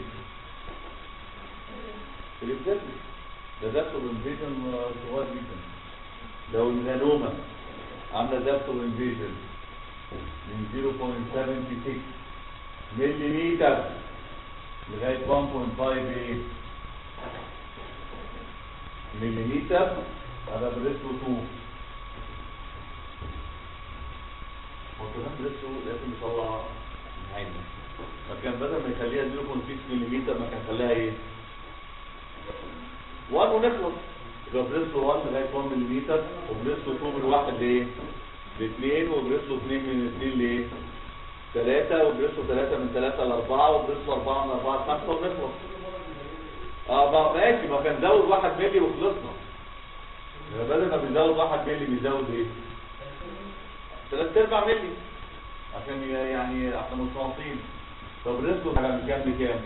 في الابتدائي ده دبس والانفيجن صغير جدا لو الميلانوما عامله دبس والانفيجن من 0.76 مليمتر لغايه 1.5 ايه مليمتر هذا بريسو 2 هو كمان بريسو لازم يطلع عين ما كان بدل ما يخليها 0.6 ملم ما كان خلاها ايه 1 ونخلص يبقى بريسو 1 لغايه 1 ملم وبريسو 2 من 1 لايه ل 2 وبريسو 2 من 2 لايه 3 وبريسو 3 من 3 ل 4 وبريسو 4 من 4 ل 5 ونخلص اه ما ماشي ما كان زود 1 ملي وخلصنا يبقى بدل ما بيزود 1 ملي بيزود ايه 3 ارباع ملي عشان ي- يعني عشان متواصلين طب ريسكو هيبقى من كام لكام؟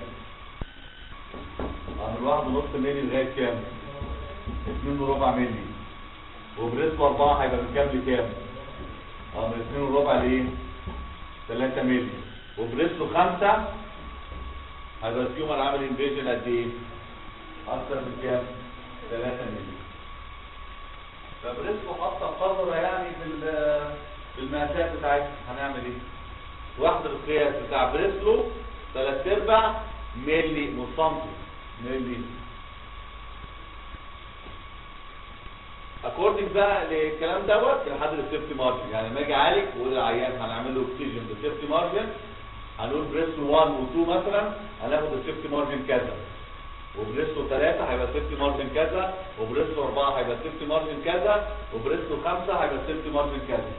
اه من واحد ونص ملي لغايه كام؟ اتنين وربع ملي وبريسكو أربعة هيبقى من كام لكام؟ اه من اتنين وربع لايه؟ تلاتة ملي وبريسكو خمسة هيبقى التيومر عامل انفيجن قد ايه؟ أكتر من كام؟ تلاتة ملي فبريسكو حاطة قدرة يعني في ال- في المقاسات بتاعتها هنعمل ايه؟ واحدة القياس بتاع بريسلو تلات ارباع ملي مصنفي ملي اكوردنج بقى للكلام دوت لحد السيفتي مارجن يعني لما اجي اعالج واقول للعيان هنعمل له اكسجين بالسيفتي مارجن هنقول بريسلو 1 و2 مثلا هناخد السيفتي مارجن كذا وبريسلو 3 هيبقى السيفتي مارجن كذا وبريسلو 4 هيبقى السيفتي مارجن كذا وبريسلو 5 هيبقى السيفتي مارجن كذا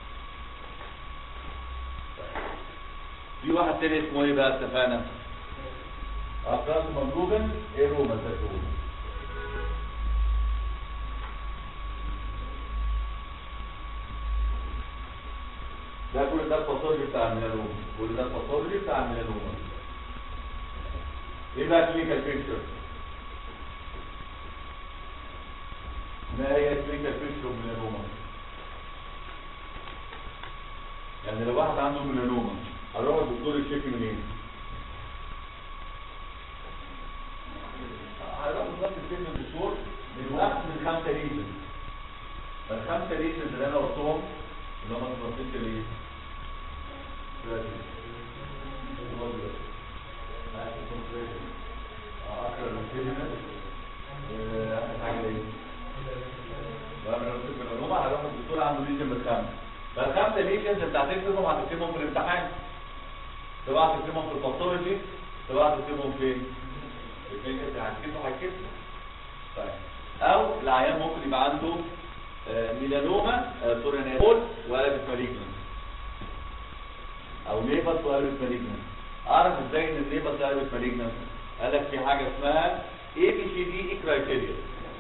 في واحد تاني اسمه ايه بقى اتفقنا؟ أقراص مضروبا ايرو مساتون ده كل ده الباثولوجي بتاع الميلانوما كل ده الباثولوجي بتاع الميلانوما ايه بقى كلينيكال بيكتشر؟ ما هي كلينيكال بيكتشر الميلانوما؟ يعني لو واحد عنده ميلانوما هروح الدكتور يشتكي منين؟ هروح بالظبط يشتكي من الدكتور من واحد من خمسه ريزن فالخمسه ريزن اللي انا قلتهم اللي هم سوبرفيشال ايه؟ اكثر من كلمه اخر حاجه ايه؟ بقى من الرسول من الروما هروح الدكتور عنده ليجن بالخمسه فالخمسه ليجنز بتاعت تكتبهم هتكتبهم في الامتحان سواء هتكتبهم في الباثولوجي سواء هتكتبهم فين؟ في الكلينيكال هتكتبهم هتكتبهم طيب او العيان ممكن يبقى عنده آه، ميلانوما آه، سوري انا بول وقلبت مالجنس او ليبس وقلبت مالجنس اعرف ازاي ان الليبس وقلبت مالجنس قال لك في حاجه اسمها اي بي سي دي كرايتيريا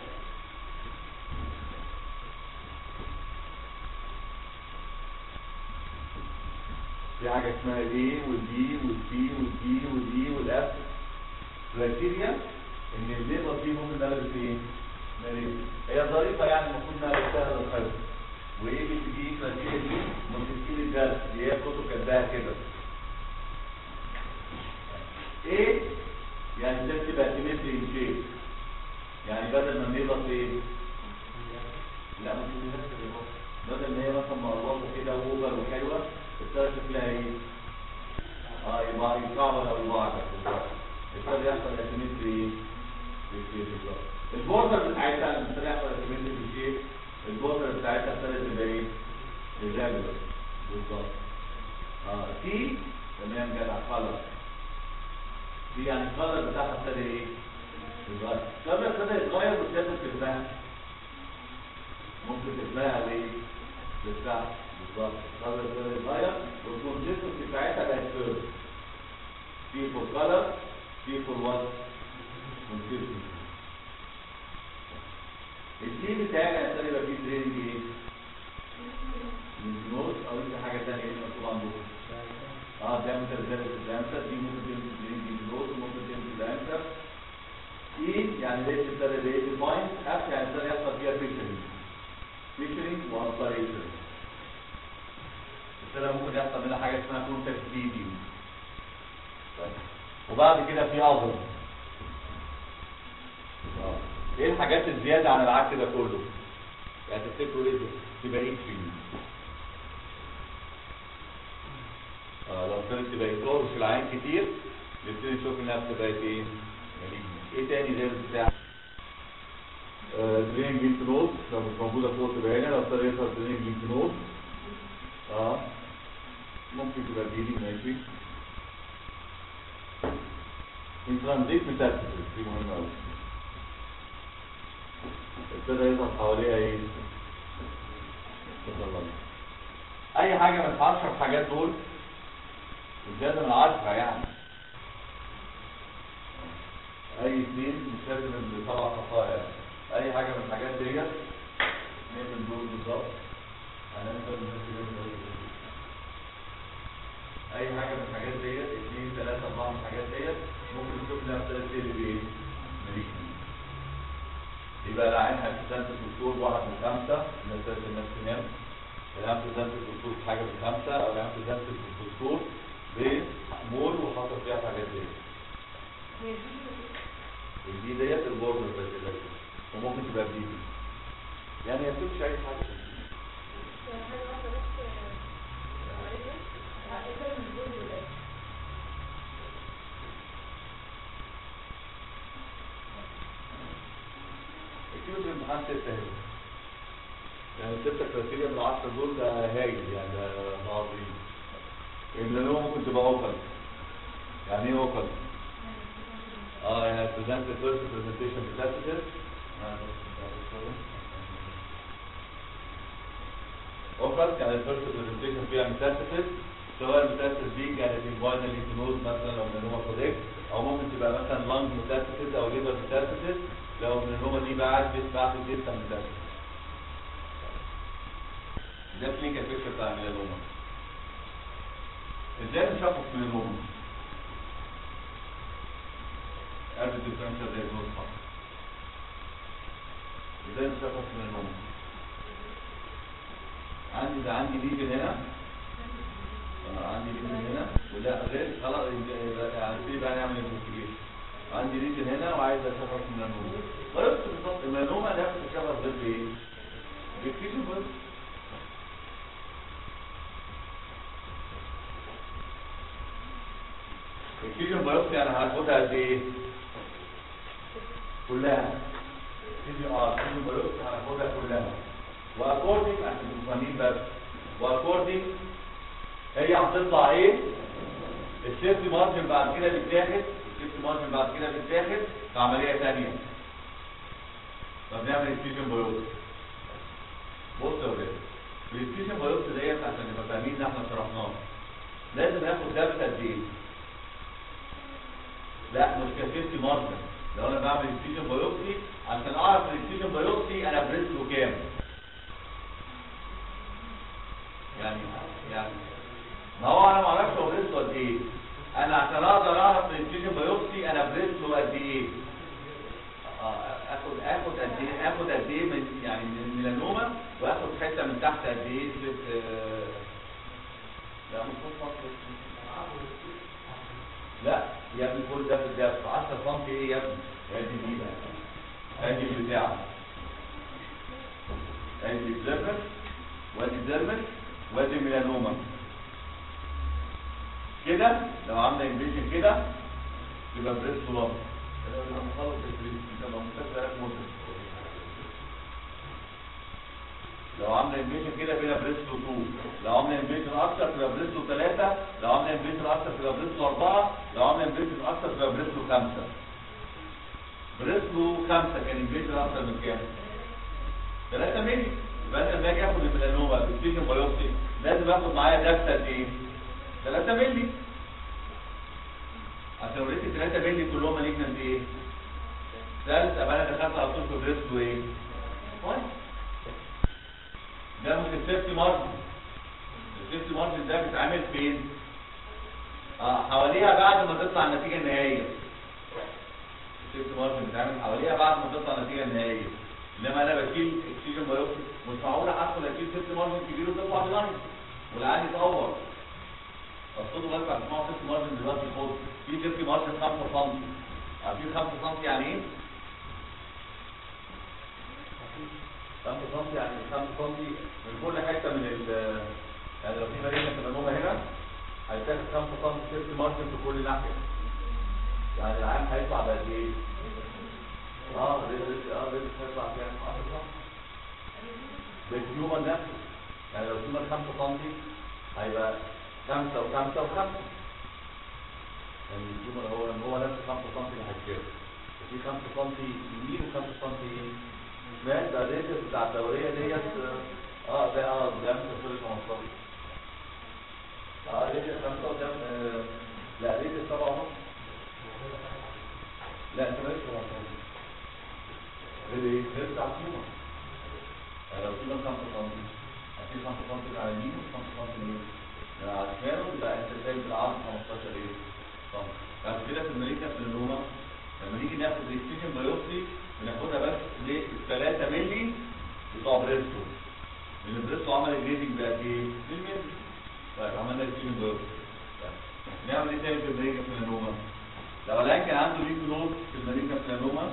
في حاجه اسمها الاي والبي والسي والدي والاي والاف كرايتيريا ان الليبر دي ممكن نقلب ايه؟ مالي. هي ظريفه يعني المفروض انها سهله الخلق وايه بي دي كرايتيريا دي ممكن تشيل الدرس اللي هي كتب كاتباها كده ايه يعني ده تبقى سيمتري ان شيب يعني بدل ما الليبر ايه؟ لا ما تقولش بدل ما هي مثلا مقربه كده واوفر وحلوه السنه شكلها ايه؟ اه يبقى يصعب او يبعد ابتدى يحصل اسيمتري ايه؟ في الشيء بالظبط البوردر بتاعتها لما ابتدى يحصل اسيمتري في الشيء البوردر بتاعتها ابتدت تبقى ايه؟ الريجولار بالظبط اه تي تمام جدع خلاص دي يعني الكلر بتاعها ابتدى ايه؟ يتغير الكلر ابتدى يتغير وتاخد في البحث ممكن تتباع ليه؟ للساعة بالظبط الكلر ابتدى يتغير والكونسيستنسي بتاعتها بقت فيرد في فور كلر في فور وات كونسيستنسي التي بتاعي هيبتدي يبقى فيه درينج ايه؟ نوز او انت حاجه ثانيه ايه مكتوب عندكم؟ اه دايمتر زائد الدايمتر دي ممكن تمشي درينج نوز وممكن تمشي دايمتر اي يعني ليش ابتدى بايه ديفاين اف يعني ابتدى يحصل فيها فيشرنج فيشرنج وانسبيريشن ابتدى ممكن يحصل منها حاجه اسمها كونتاكت بيدنج وبعد كده في اظهر ايه الحاجات الزياده عن العك ده كله يعني تفتكروا ايه ده تبقى ايه فيه اه لو ابتدت تبقى يتطور في العين كتير نبتدي نشوف انها بتبقى ايه مالجنة. ايه تاني غير البتاع درينج لينك نود لو مش موجوده فوق تبقى هنا لو ابتدى يظهر درينج لينك نود اه ممكن تبقى بيدي ماشي انترانزيت ميتاستاسيس دي مهمه قوي ابتدى يظهر حواليها ايه؟ تظلل اي حاجه من العشر حاجات دول زياده من عشرة يعني اي اثنين مش لازم سبع خطايا اي حاجه من الحاجات ديت اثنين من دول بالظبط هننزل من اي حاجه من الحاجات ديت اثنين ثلاثه اربعه من الحاجات ديت ممكن تشوف انها ابتدت تقلب ايه؟ ماليكني يبقى العين هتسدد الدكتور واحد من خمسه اللي ابتدت الناس تنام العين تسدد الدكتور في حاجه من خمسه او العين تسدد الدكتور بمول وحصل فيها الحاجات ديت الدي ديت البورد بس وممكن تبقى بدي يعني ما بتبقاش اي حاجه اكيد الامتحان ستة هنا يعني ستة كريتيريا من العشرة دول ده هايل يعني ده ده عظيم ان هو ممكن تبقى اوكل يعني ايه اوكل؟ اه يعني present the first presentation metastasis اوكل يعني الفيرست برزنتيشن فيها ميتاستاسيس سواء الميتاستاسيس دي كانت انفاينال لينفنود مثلا لو منوما صديق او ممكن تبقى مثلا لانج ميتاستاسيس او ليفر ميتاستاسيس لو منوما دي بعد بعد الديستا ميتاستاسيس ده كلينيكال بيكتشر بتاع الميلانوما ازاي نشخص ميلانوما؟ قبل الديفرنشال دايجنوز ازاي نشخص ميلانوما؟ عندي ده عندي ليجن هنا آه، عندي ليجن هنا وده غير خلاص يبقى- يعني في بقى نعمل انفستيجيشن عندي ليجن هنا وعايز اشخص ميلانوما بس بالظبط الميلانوما ده بتتشخص غير بايه؟ بالكيشن بس الكيشن بايوبسي انا هاخدها قد ايه؟ كلها كيشن اه كيشن بايوبسي هناخدها كلها واكوردنج عشان تبقوا فاهمين بس واكوردنج هي هتطلع ايه؟ السيفتي مارجن بعد كده بيتاخد السيفتي مارجن بعد كده بيتاخد في عمليه ثانيه طب نعمل الكيشن بايوبسي بص يا ولاد الكيشن بايوبسي ديت عشان نبقى فاهمين ان احنا شرحناه لازم ناخد دبت قد ايه؟ لا مش كسيفتي مارجن لو انا بعمل الكيشن بايوبسي عشان اعرف الكيشن بايوبسي انا بريسكو كام يعني يعني ما هو انا ما اعرفش هو بريسكو قد ايه انا عشان اقدر اعرف الكيشن بايوبسي انا بريسكو قد ايه آه، اخد اخد قد ايه اخد قد ايه من يعني من الميلانوما واخد حته من تحت قد ايه في- آه، لا مش مصر لا يا ابني كل ده في الدفع 10 سم ايه يا ابني ادي دي بقى ادي البتاع ادي الدرمس وادي الدرمس وادي الميلانوما كده لو عامله انفيجن كده يبقى بريس بلان لما نخلص البريس يبقى مستشفى مده لو عامله انفيجن كده بيبقى بريستو 2 لو عامله انفيجن اكتر تبقى بريستو 3 لو عامله انفيجن اكتر تبقى بريستو 4 لو عامله انفيجن اكتر تبقى بريستو 5 بريستو 5 كان انفيجن اكتر من كام 3 مللي يبقى انا لما اجي اخد الميلانوما بالفيجن بايوبسي لازم اخد معايا دكتة قد ايه 3 مللي عشان اوريك 3 مللي كلهم مالجنت ايه ثالث ابقى انا دخلت على طول في بريستو ايه كويس ده مش السيفتي مارجن السيفتي مارجن ده بيتعمل فين؟ اه حواليها بعد ما تطلع النتيجه النهائيه السيفتي مارجن بيتعمل حواليها بعد ما تطلع النتيجه النهائيه انما انا بشيل اكسجين بايوبسي مش معقول ادخل اشيل سيفتي مارجن كبير وتطلع بلاين والعادي يتطور اقصده بس عشان اسمعوا سيفتي مارجن دلوقتي خالص في سيفتي مارجن 5 سم عارفين 5 سم يعني ايه؟ 5 سم يعني 5 سم من كل حته من ال يعني لو في مارينا تبقى هنا هيتاخد 5 سم سيفتي مارجن في كل ناحيه يعني العام هيطلع بقد ايه؟ اه ريدس اه ريدس هيطلع كام؟ اه بالظبط بالهيومن نفسه يعني لو الهيومن 5 سم هيبقى 5 و5 و5 يعني الهيومن هو هو نفس 5 سم اللي هيتشاف في 5 سم يمين و5 سم شمال ده الريدس بتاع الدوريه ديت اه ده اه ده مش 15 اه ريدس 5 وده آه، لا ريدس 7 ونص لا انت مالكش 17 غير ايه؟ غير بتاع السيومة يعني لو سيومة 5 سم هتشيل 5 سم على اليمين و 5 سم يمين يعني على الشمال يبقى انت شايل بالعرض 15 ايه؟ سم بعد كده في المريكا في النومة لما نيجي ناخد الاكسجين بايوبسي بناخدها بس ليه؟ 3 مللي بتوع بريستو لان بريستو عمل الجريدنج بقى ايه؟ بالملي طيب عملنا اكسجين بايوبسي طيب. نعمل ايه تاني في المريكا في النومة؟ لو العيان كان عنده ليك نود في المريكا بلانوما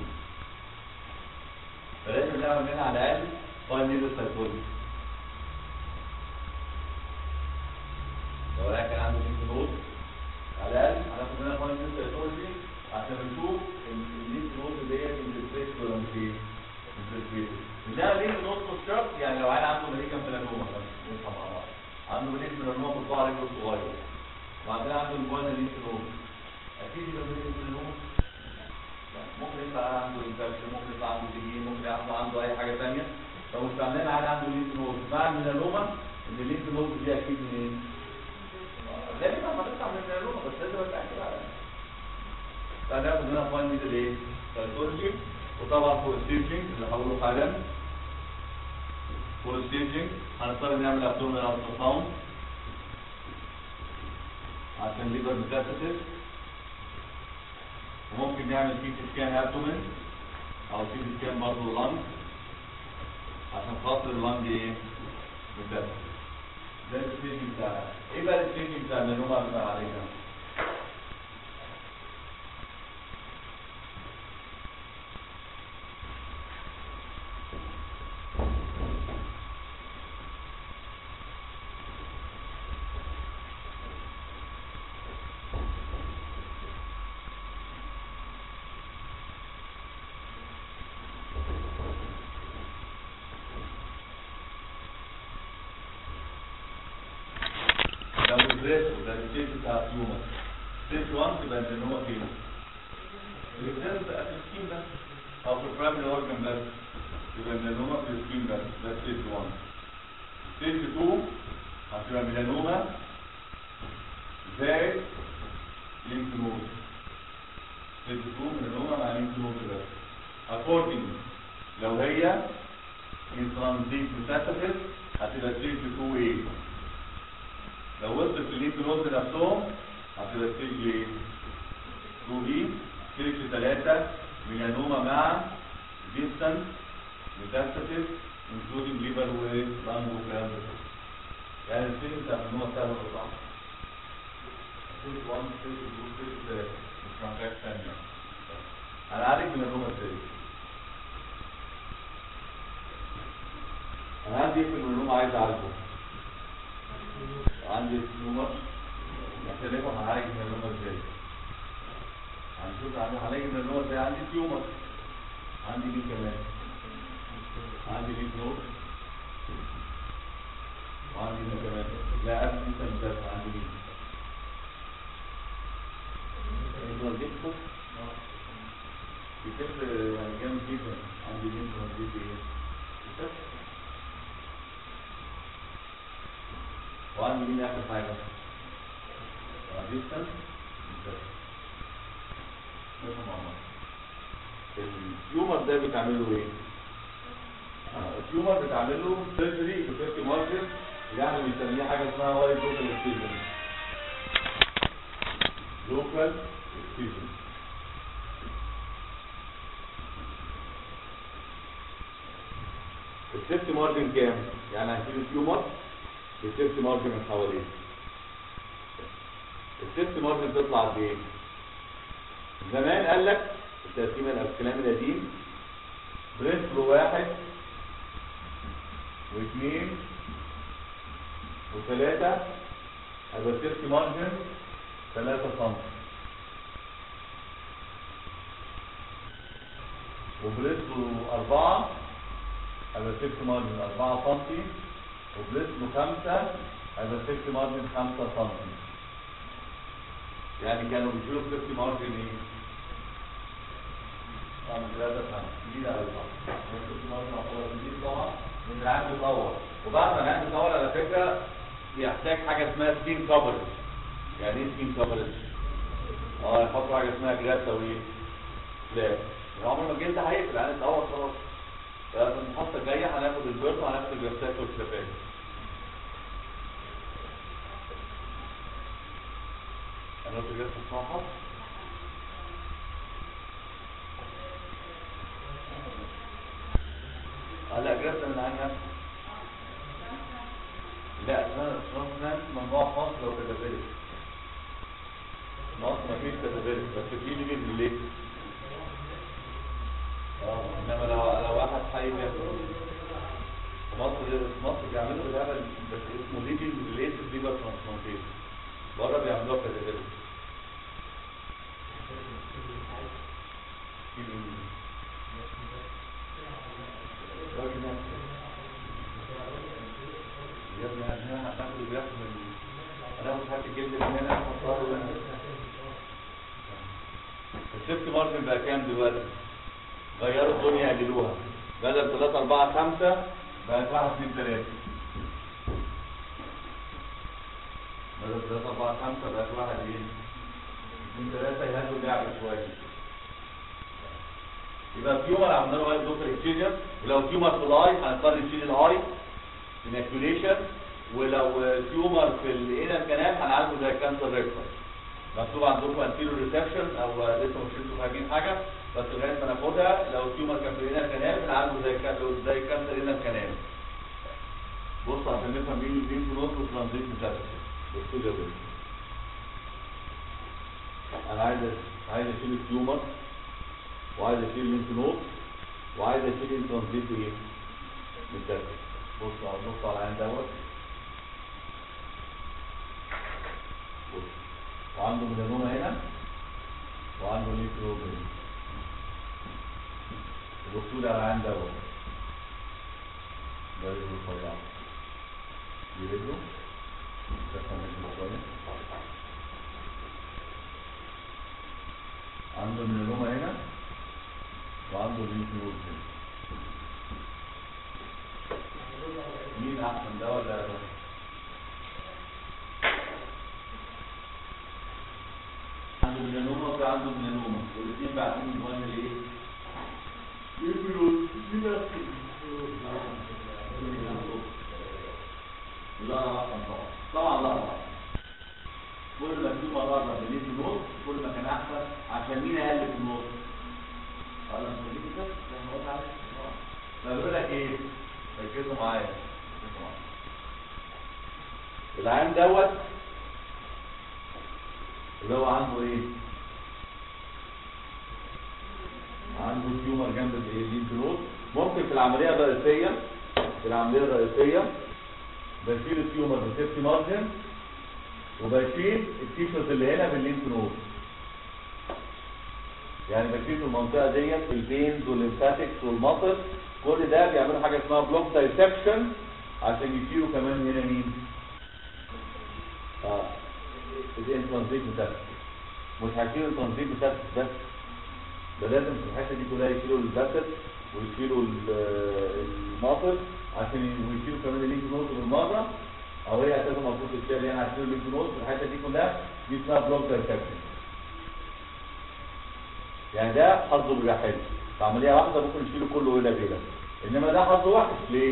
فلازم نعمل منها على الاقل فاين نيدل سايكولوجي لو العيان كان عنده ليك نود على الاقل هناخد منها فاين نيدل سايكولوجي عشان نشوف الليك نود ديت انترفيس ولا مش ايه انترفيس بنعمل ليك نود كونستراكت يعني لو عيان عنده مريكا بلانوما نصحى مع بعض عنده مريكا بلانوما في صباع رجله الصغير وبعدين عنده الجوانا ليك نود اكيد يبقى مريض بالنوم ممكن يطلع عنده انفكشن ممكن يطلع عنده تجين ممكن يطلع عنده اي حاجه ثانيه لو استعملنا على عنده لينك نود مع الميلانوما ان اللينك نود دي اكيد من ايه؟ لازم ما تطلع من الميلانوما بس لازم اتاكد على فهناخد هنا فاين ميدل ايه؟ سايكولوجي وطبعا فور ستيجنج اللي هقوله حالا فور ستيجنج هنضطر نعمل ابدومينال التراساوند عشان ليبر ميتاستاسيس وممكن نعمل سي تي سكان ابدومين او سي تي سكان برضه لانج عشان خاطر اللانج ايه ميتاستاسيس ده الستيج بتاع ايه بقى الستيج بتاع المنومه بتاع علينا ده البريس ده الستيج بتاع التيومر ستيج 1 تبقى ان هو فين البريس بقى في السكين بس او في البرايمري اورجن بس يبقى الميلانوما في السكين بس ده ستيج 1 ستيج 2 هتبقى ميلانوما زائد لينك نود ستيج 2 ميلانوما مع لينك نود بس according لو هي in transit metastasis هتبقى ستيج 2 ايه لو وصلت لللينك نود نفسهم هتبقى ستيج ايه 2 دي ستيج 3 ميلانوما مع ديستانس ميتاستاسيس انكلودنج ليفر ولانج والكلام ده كله يعني الستيج بتاع الميلانوما سهل ولا صعب؟ ستيج 1 ستيج 2 ستيج 3 مش محتاج ثانيه هنعالج ميلانوما ازاي؟ انا عندي في الميلانوما عايز اعالجه عندي تيومر محتاج افهم هعالج الميلانوما ازاي هنشوف عندي هعالج الميلانوما ازاي عندي تيومر عندي مين كمان عندي ليف نود وعندي مين كمان لا قبل لسه مش عندي مين انتوا جبتوا بتفرق يعني جامد جدا عندي مين وعندي ايه بتفرق وعندي مين اخر حاجه ديستانس نفهم مع بعض التيومر ده بتعمل له ايه آه، التيومر بتعمل له سيرجري بتركي ماركر يعني بنسميها حاجه اسمها وايت لوكال اكسجن لوكال اكسجن السيفت مارجن كام؟ يعني هنشيل التيومر السيفت مارجن من حواليه السيفت مارجن تطلع قد ايه؟ زمان قال لك التقسيم الكلام القديم بريسلو واحد واثنين وثلاثة هيبقى السيفت مارجن ثلاثة سم وبريسلو أربعة هيبقى سيفت مارجن 4 سم وبريسلو خمسة هيبقى سيفت مارجن 5 سم يعني كانوا بيشيلوا سيفت مارجن ايه؟ طبعا ثلاثة خمسة جديد أوي طبعا سيفت مارجن يعتبر جديد طبعا لأن العام بيتطور وبعد ما العام بيتطور على فكرة بيحتاج حاجة اسمها سكين كفرج يعني ايه سكين كفرج؟ اه يحطوا حاجة اسمها جراسة وايه؟ سلاب عمر ما الجلد هيقفل يعني اتطور خلاص في المحطة الجاية هناخد البيرت وهناخد الجراسات والسلابات هناخد الجراسة الصاحب اه لا جراسة من عين نفسه لا اسمها اسمها ممنوع خاص لو كتبت مصر مفيش كتبت بس في اللي ليه اه انما لو لو واحد حي بياكل في مصر في مصر بيعملوا اللعبه بس اسمه ليجن ريليتد ليبر ترانسبلانتيشن بره بيعملوها كتبت يا ابني احنا هناخد بياخد من هناخد حاجه الجلد من هنا نحطها له هنا السيفت مارجن بقى كام دلوقتي؟ غيروا الدنيا قللوها بدل 3 4 5 بقت 1 2 3 بدل 3 4 5 بقت 1 ايه 2 3 يهدوا اللعبه شويه يبقى تيومر عملنا له اي دوكر اكسجن ولو تيومر في الاي هنضطر نشيل الاي انكيوليشن ولو تيومر في الانال كانال هنعالجه زي الكانسر ريكتر مكتوب عندكم انتيرو ريسبشن او لسه مش انتوا فاهمين حاجه بس لغايه ما ناخدها لو التيومر كان في الانال كانال بنعالجه زي الكانسر زي الكانسر انال كانال بص عشان نفهم مين الليمف نود والترانزيت ميتاستاسيس بصوا يا بنت انا عايز عايز اشيل التيومر وعايز اشيل الليمف نود وعايز اشيل الترانزيت ايه ميتاستاسيس بص على بص على العين دوت بص وعنده ميلانوما هنا وعنده ليف نود هنا بصوا لي على العين دوت ده رجله رفيعة دي رجله تفهم رجله شوية عنده ميلانوما هنا وعنده ليف نود هنا مين احسن ده ولا ده عنده ميلانوما وفي عنده ميلانوما والاثنين بعدين المهم الايه يقولوا مين لا احسن طبعا طبعا لا طبعا كل ما تجيب مرات بنيت النص كل ما كان احسن عشان مين اقل في النص قال انت جيت كده انا قلت عليك فبقول لك ايه ركزوا معايا ركزوا معايا العين دوت اللي هو عنده ايه عنده تيومر جنب الايه الليمف نود ممكن في العمليه الرئيسيه في العمليه الرئيسيه بشيل التيومر بسيفتي مارجن وبشيل التيشرت اللي هنا بالليمف نود يعني بشيل المنطقه ديت الفينز والليمفاتكس والمصل كل ده بيعملوا حاجه اسمها بلوك دايسكشن عشان يشيلوا كمان هنا مين اه الانترانزيت ميتاستاسيس مش هيشيلوا الانترانزيت ميتاستاسيس بس ده لازم في الحته دي كلها يشيلوا الباسل ويشيلوا المصل عشان ويشيلوا كمان الليمف نود بالمره او هي اساسا المفروض تتشال يعني هتشيلوا الليمف نود في الحته دي كلها دي اسمها بلوك دايسكشن يعني ده حظه بيبقى حلو في عمليه واحده ممكن يشيلوا كله هنا كده انما ده حظه وحش ليه؟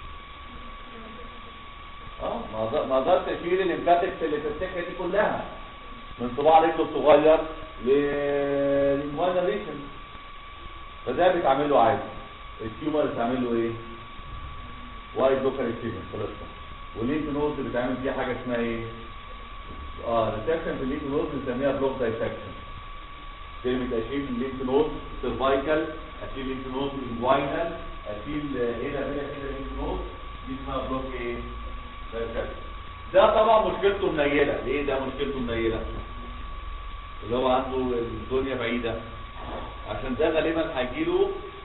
اه ما أقدر- ما اقدرش اشيل الليمفاتكس اللي في السكه دي كلها من صباع رجله الصغير للموانا ريشن فده بيتعمل له عادي التيومر بيتعمل له ايه؟ وايد لوكال اكتيفن خلصنا والليمف نود بيتعمل فيها حاجه اسمها ايه؟ اه ريسكشن في الليمف نود بنسميها بلوك دايسكشن كلمة اشيل الليمف نود سيرفايكال اشيل الليمف نود انجوينال اشيل هنا هنا كده الليمف نود دي اسمها بلوك ايه؟ دايسكشن ده طبعا مشكلته منيله ليه ده مشكلته منيله اللي هو عنده الدنيا بعيده عشان ده غالبا هيجيله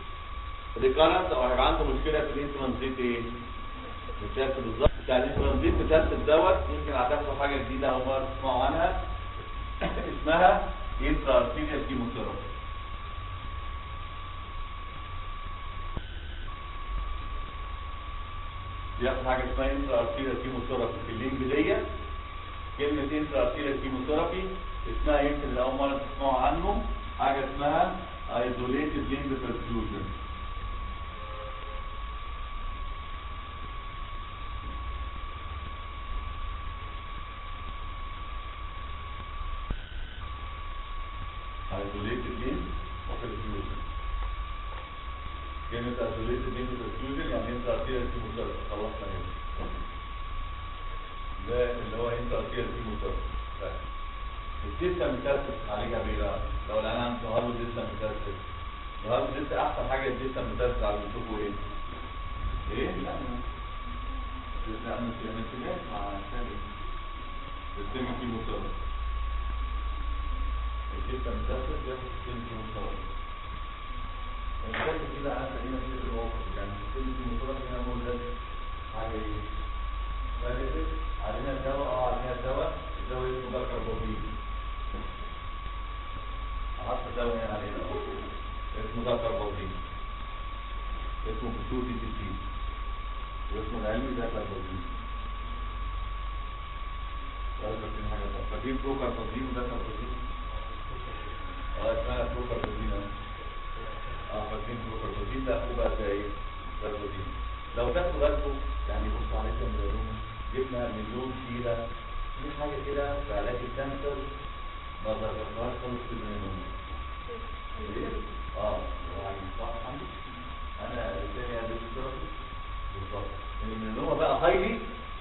ريكارنت او هيبقى عنده مشكله في الانترانزيت ايه؟ التست بالظبط بتاع الانترانزيت تست دوت يمكن هتاخدوا حاجه جديده اول مره تسمعوا عنها اسمها انترا ارتيريال كيموثيرابي بياخد حاجه اسمها انترا ارتيريال كيموثيرابي في اللينك ديت كلمه انترا ارتيريال كيموثيرابي اسمها يمكن اللي اول مره تسمعوا عنه حاجه اسمها ايزوليتد لينك perfusion isolated link of perfusion كلمة isolated link of perfusion يعني انت ارتيريال في مصرف خلاص تمام ده اللي هو انت ارتيريال في مصرف الديستا متاسس عليه بقى لو الان عنده هارو ديستا متاسس الهارو ديستا احسن حاجة الديستا متاسس على اللي بتشوفه ايه؟ ايه؟ لا لا مش مش مع ثاني السيمي في مصرف الجبة متأثر بياخد السن في مصطلح الجبة كده عارفة هنا في الواقع يعني السن في مصطلح هنا مولد حاجة ايه؟ فاكر علينا الدواء اه علينا الدواء الدواء اسمه بكربوفين عارفة الدواء هنا علينا اسمه بكربوفين اسمه بسوتي تي سي واسمه العلمي بكربوفين فاكرين حاجة فاكرين بروكربوفين وده كربوفين اه اسمها بروكربوزين اه فاكرين بروكربوزين ده اخوه بقى زي ايه؟ كربوزين لو تاخدوا بالكم يعني بصوا على اسم العلوم جبنا مليون كيلة في حاجة كده في علاج الكانسر ما ذكرناهاش خالص في المنون ايه؟ اه يعني صح عندي انا الثاني قبل الثيرابي بالظبط المنون بقى هايلي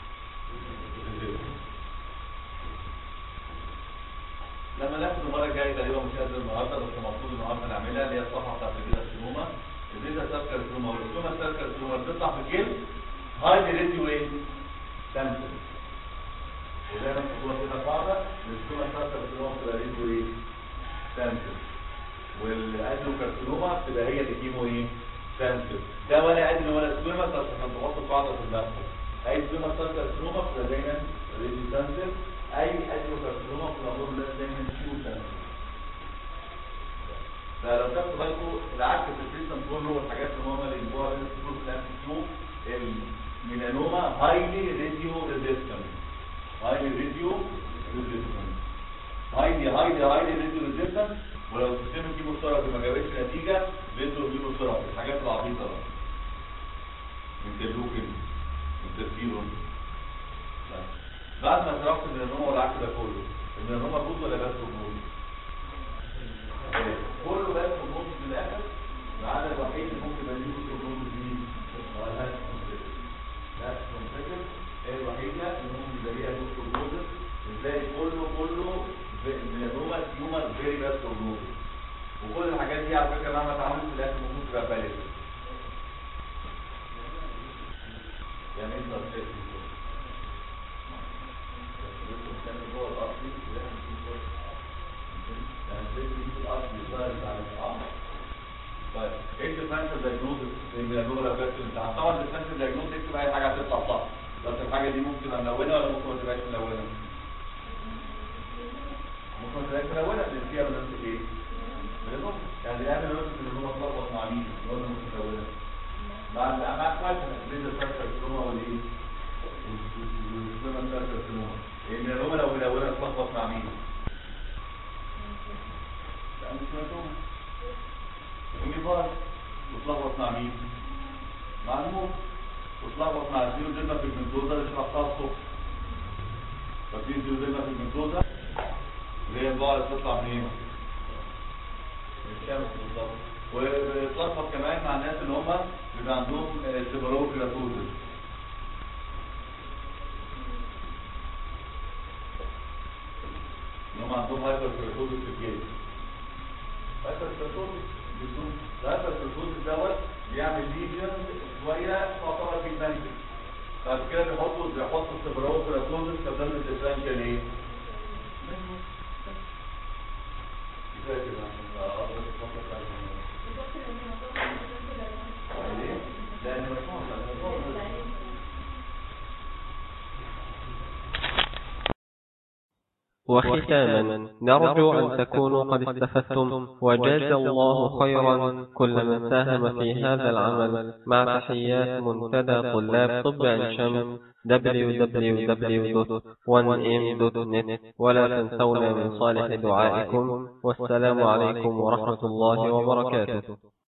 لما ناخد المره الجايه تقريبا مش قادر النهارده بس المفروض النهارده نعملها اللي هي الصفحه بتاعت الفيزا السلومه الفيزا سابكر السلومه والسلومه سابكر السلومه بتطلع في الجلد هاي راديو ايه؟ سامسل ودايما الصوره كده قاعده السلومه سابكر السلومه بتبقى راديو ايه؟ سامسل والادنوكارسينوما بتبقى هي اللي كيمو ايه؟ سامسل ده ولا ادنى ولا سلومه عشان تحطوا قاعده في دماغكم اي سلومه سابكر السلومه بتبقى دايما راديو سامسل اي ادنوكارسينوما في الامور لازم دايما تشوف سامسل فلو تاخدوا بالكم العكس في السيستم كله والحاجات اللي هم اللي جوه الفلوس الانتيو الميلانوما هايلي راديو ريزيستنت هايلي راديو ريزيستنت هايلي هايلي هايلي راديو ريزيستنت ولو سيستم الكيموثيرابي ما جابتش نتيجه بيدوا الكيموثيرابي الحاجات العبيطه بقى انترلوكين انترفيرون بعد ما شرحت الميلانوما والعكس ده كله الميلانوما جود ولا بس جود؟ كله بس النص في الاخر ما عدا الوحيد اللي ممكن يبقى ليه النص دي هو الهاش الهاش كونفكر هي الوحيده اللي ممكن يبقى ليها نص النص ازاي كله كله ميلانوما تيومر فيري بس النص وكل الحاجات دي على فكره مهما اتعملت في الاخر ممكن تبقى بالغ يعني انت بتشوف كان جوه الارض طيب ايه الديفرنشال دايجنوستس الميلانوما لو جت الامتحان طبعا الديفرنشال دايجنوستس يكتب اي حاجه هتطلع صح بس الحاجه دي ممكن تبقى ملونه ولا ممكن ما تبقاش ملونه ممكن ما تبقاش ملونه لان فيها بلانس ايه؟ ميلانوما يعني الاهم لو الميلانوما تلخبط مع مين؟ ملونه ممكن ملونه مع مع الفايتن بين الكارسينوما والايه؟ والسليمان كارسينوما الميلانوما لو ملونه تلخبط مع مين؟ الانسيماتوما والنيفار وتلخبط مع مين؟ مع الموت وتلخبط مع الزيرو ديلما في المنتوزا اللي شرحتها الصبح فاكرين الزيرو ديلما في المنتوزا اللي هي البقعة اللي بتطلع منين؟ من الشمس بالظبط وبتلخبط كمان مع الناس اللي هم بيبقى عندهم سيبروكراتوزس اللي هم عندهم هايبر كراتوزس في الجيش هايبركراتوزس بدون الهايبركراتوزس دوت بيعمل ليجن شويه تعتبر في البنك بعد كده بيحطوا بيحطوا السبراو كراتوزس كضمن الديفرنشال ايه؟ كفايه كده عشان اقدر افكر وختاما نرجو أن تكونوا قد استفدتم وجاز الله خيرا كل من ساهم في هذا العمل مع تحيات منتدى طلاب طب عين شمس www.1m.net ولا تنسونا من صالح دعائكم والسلام عليكم ورحمة الله وبركاته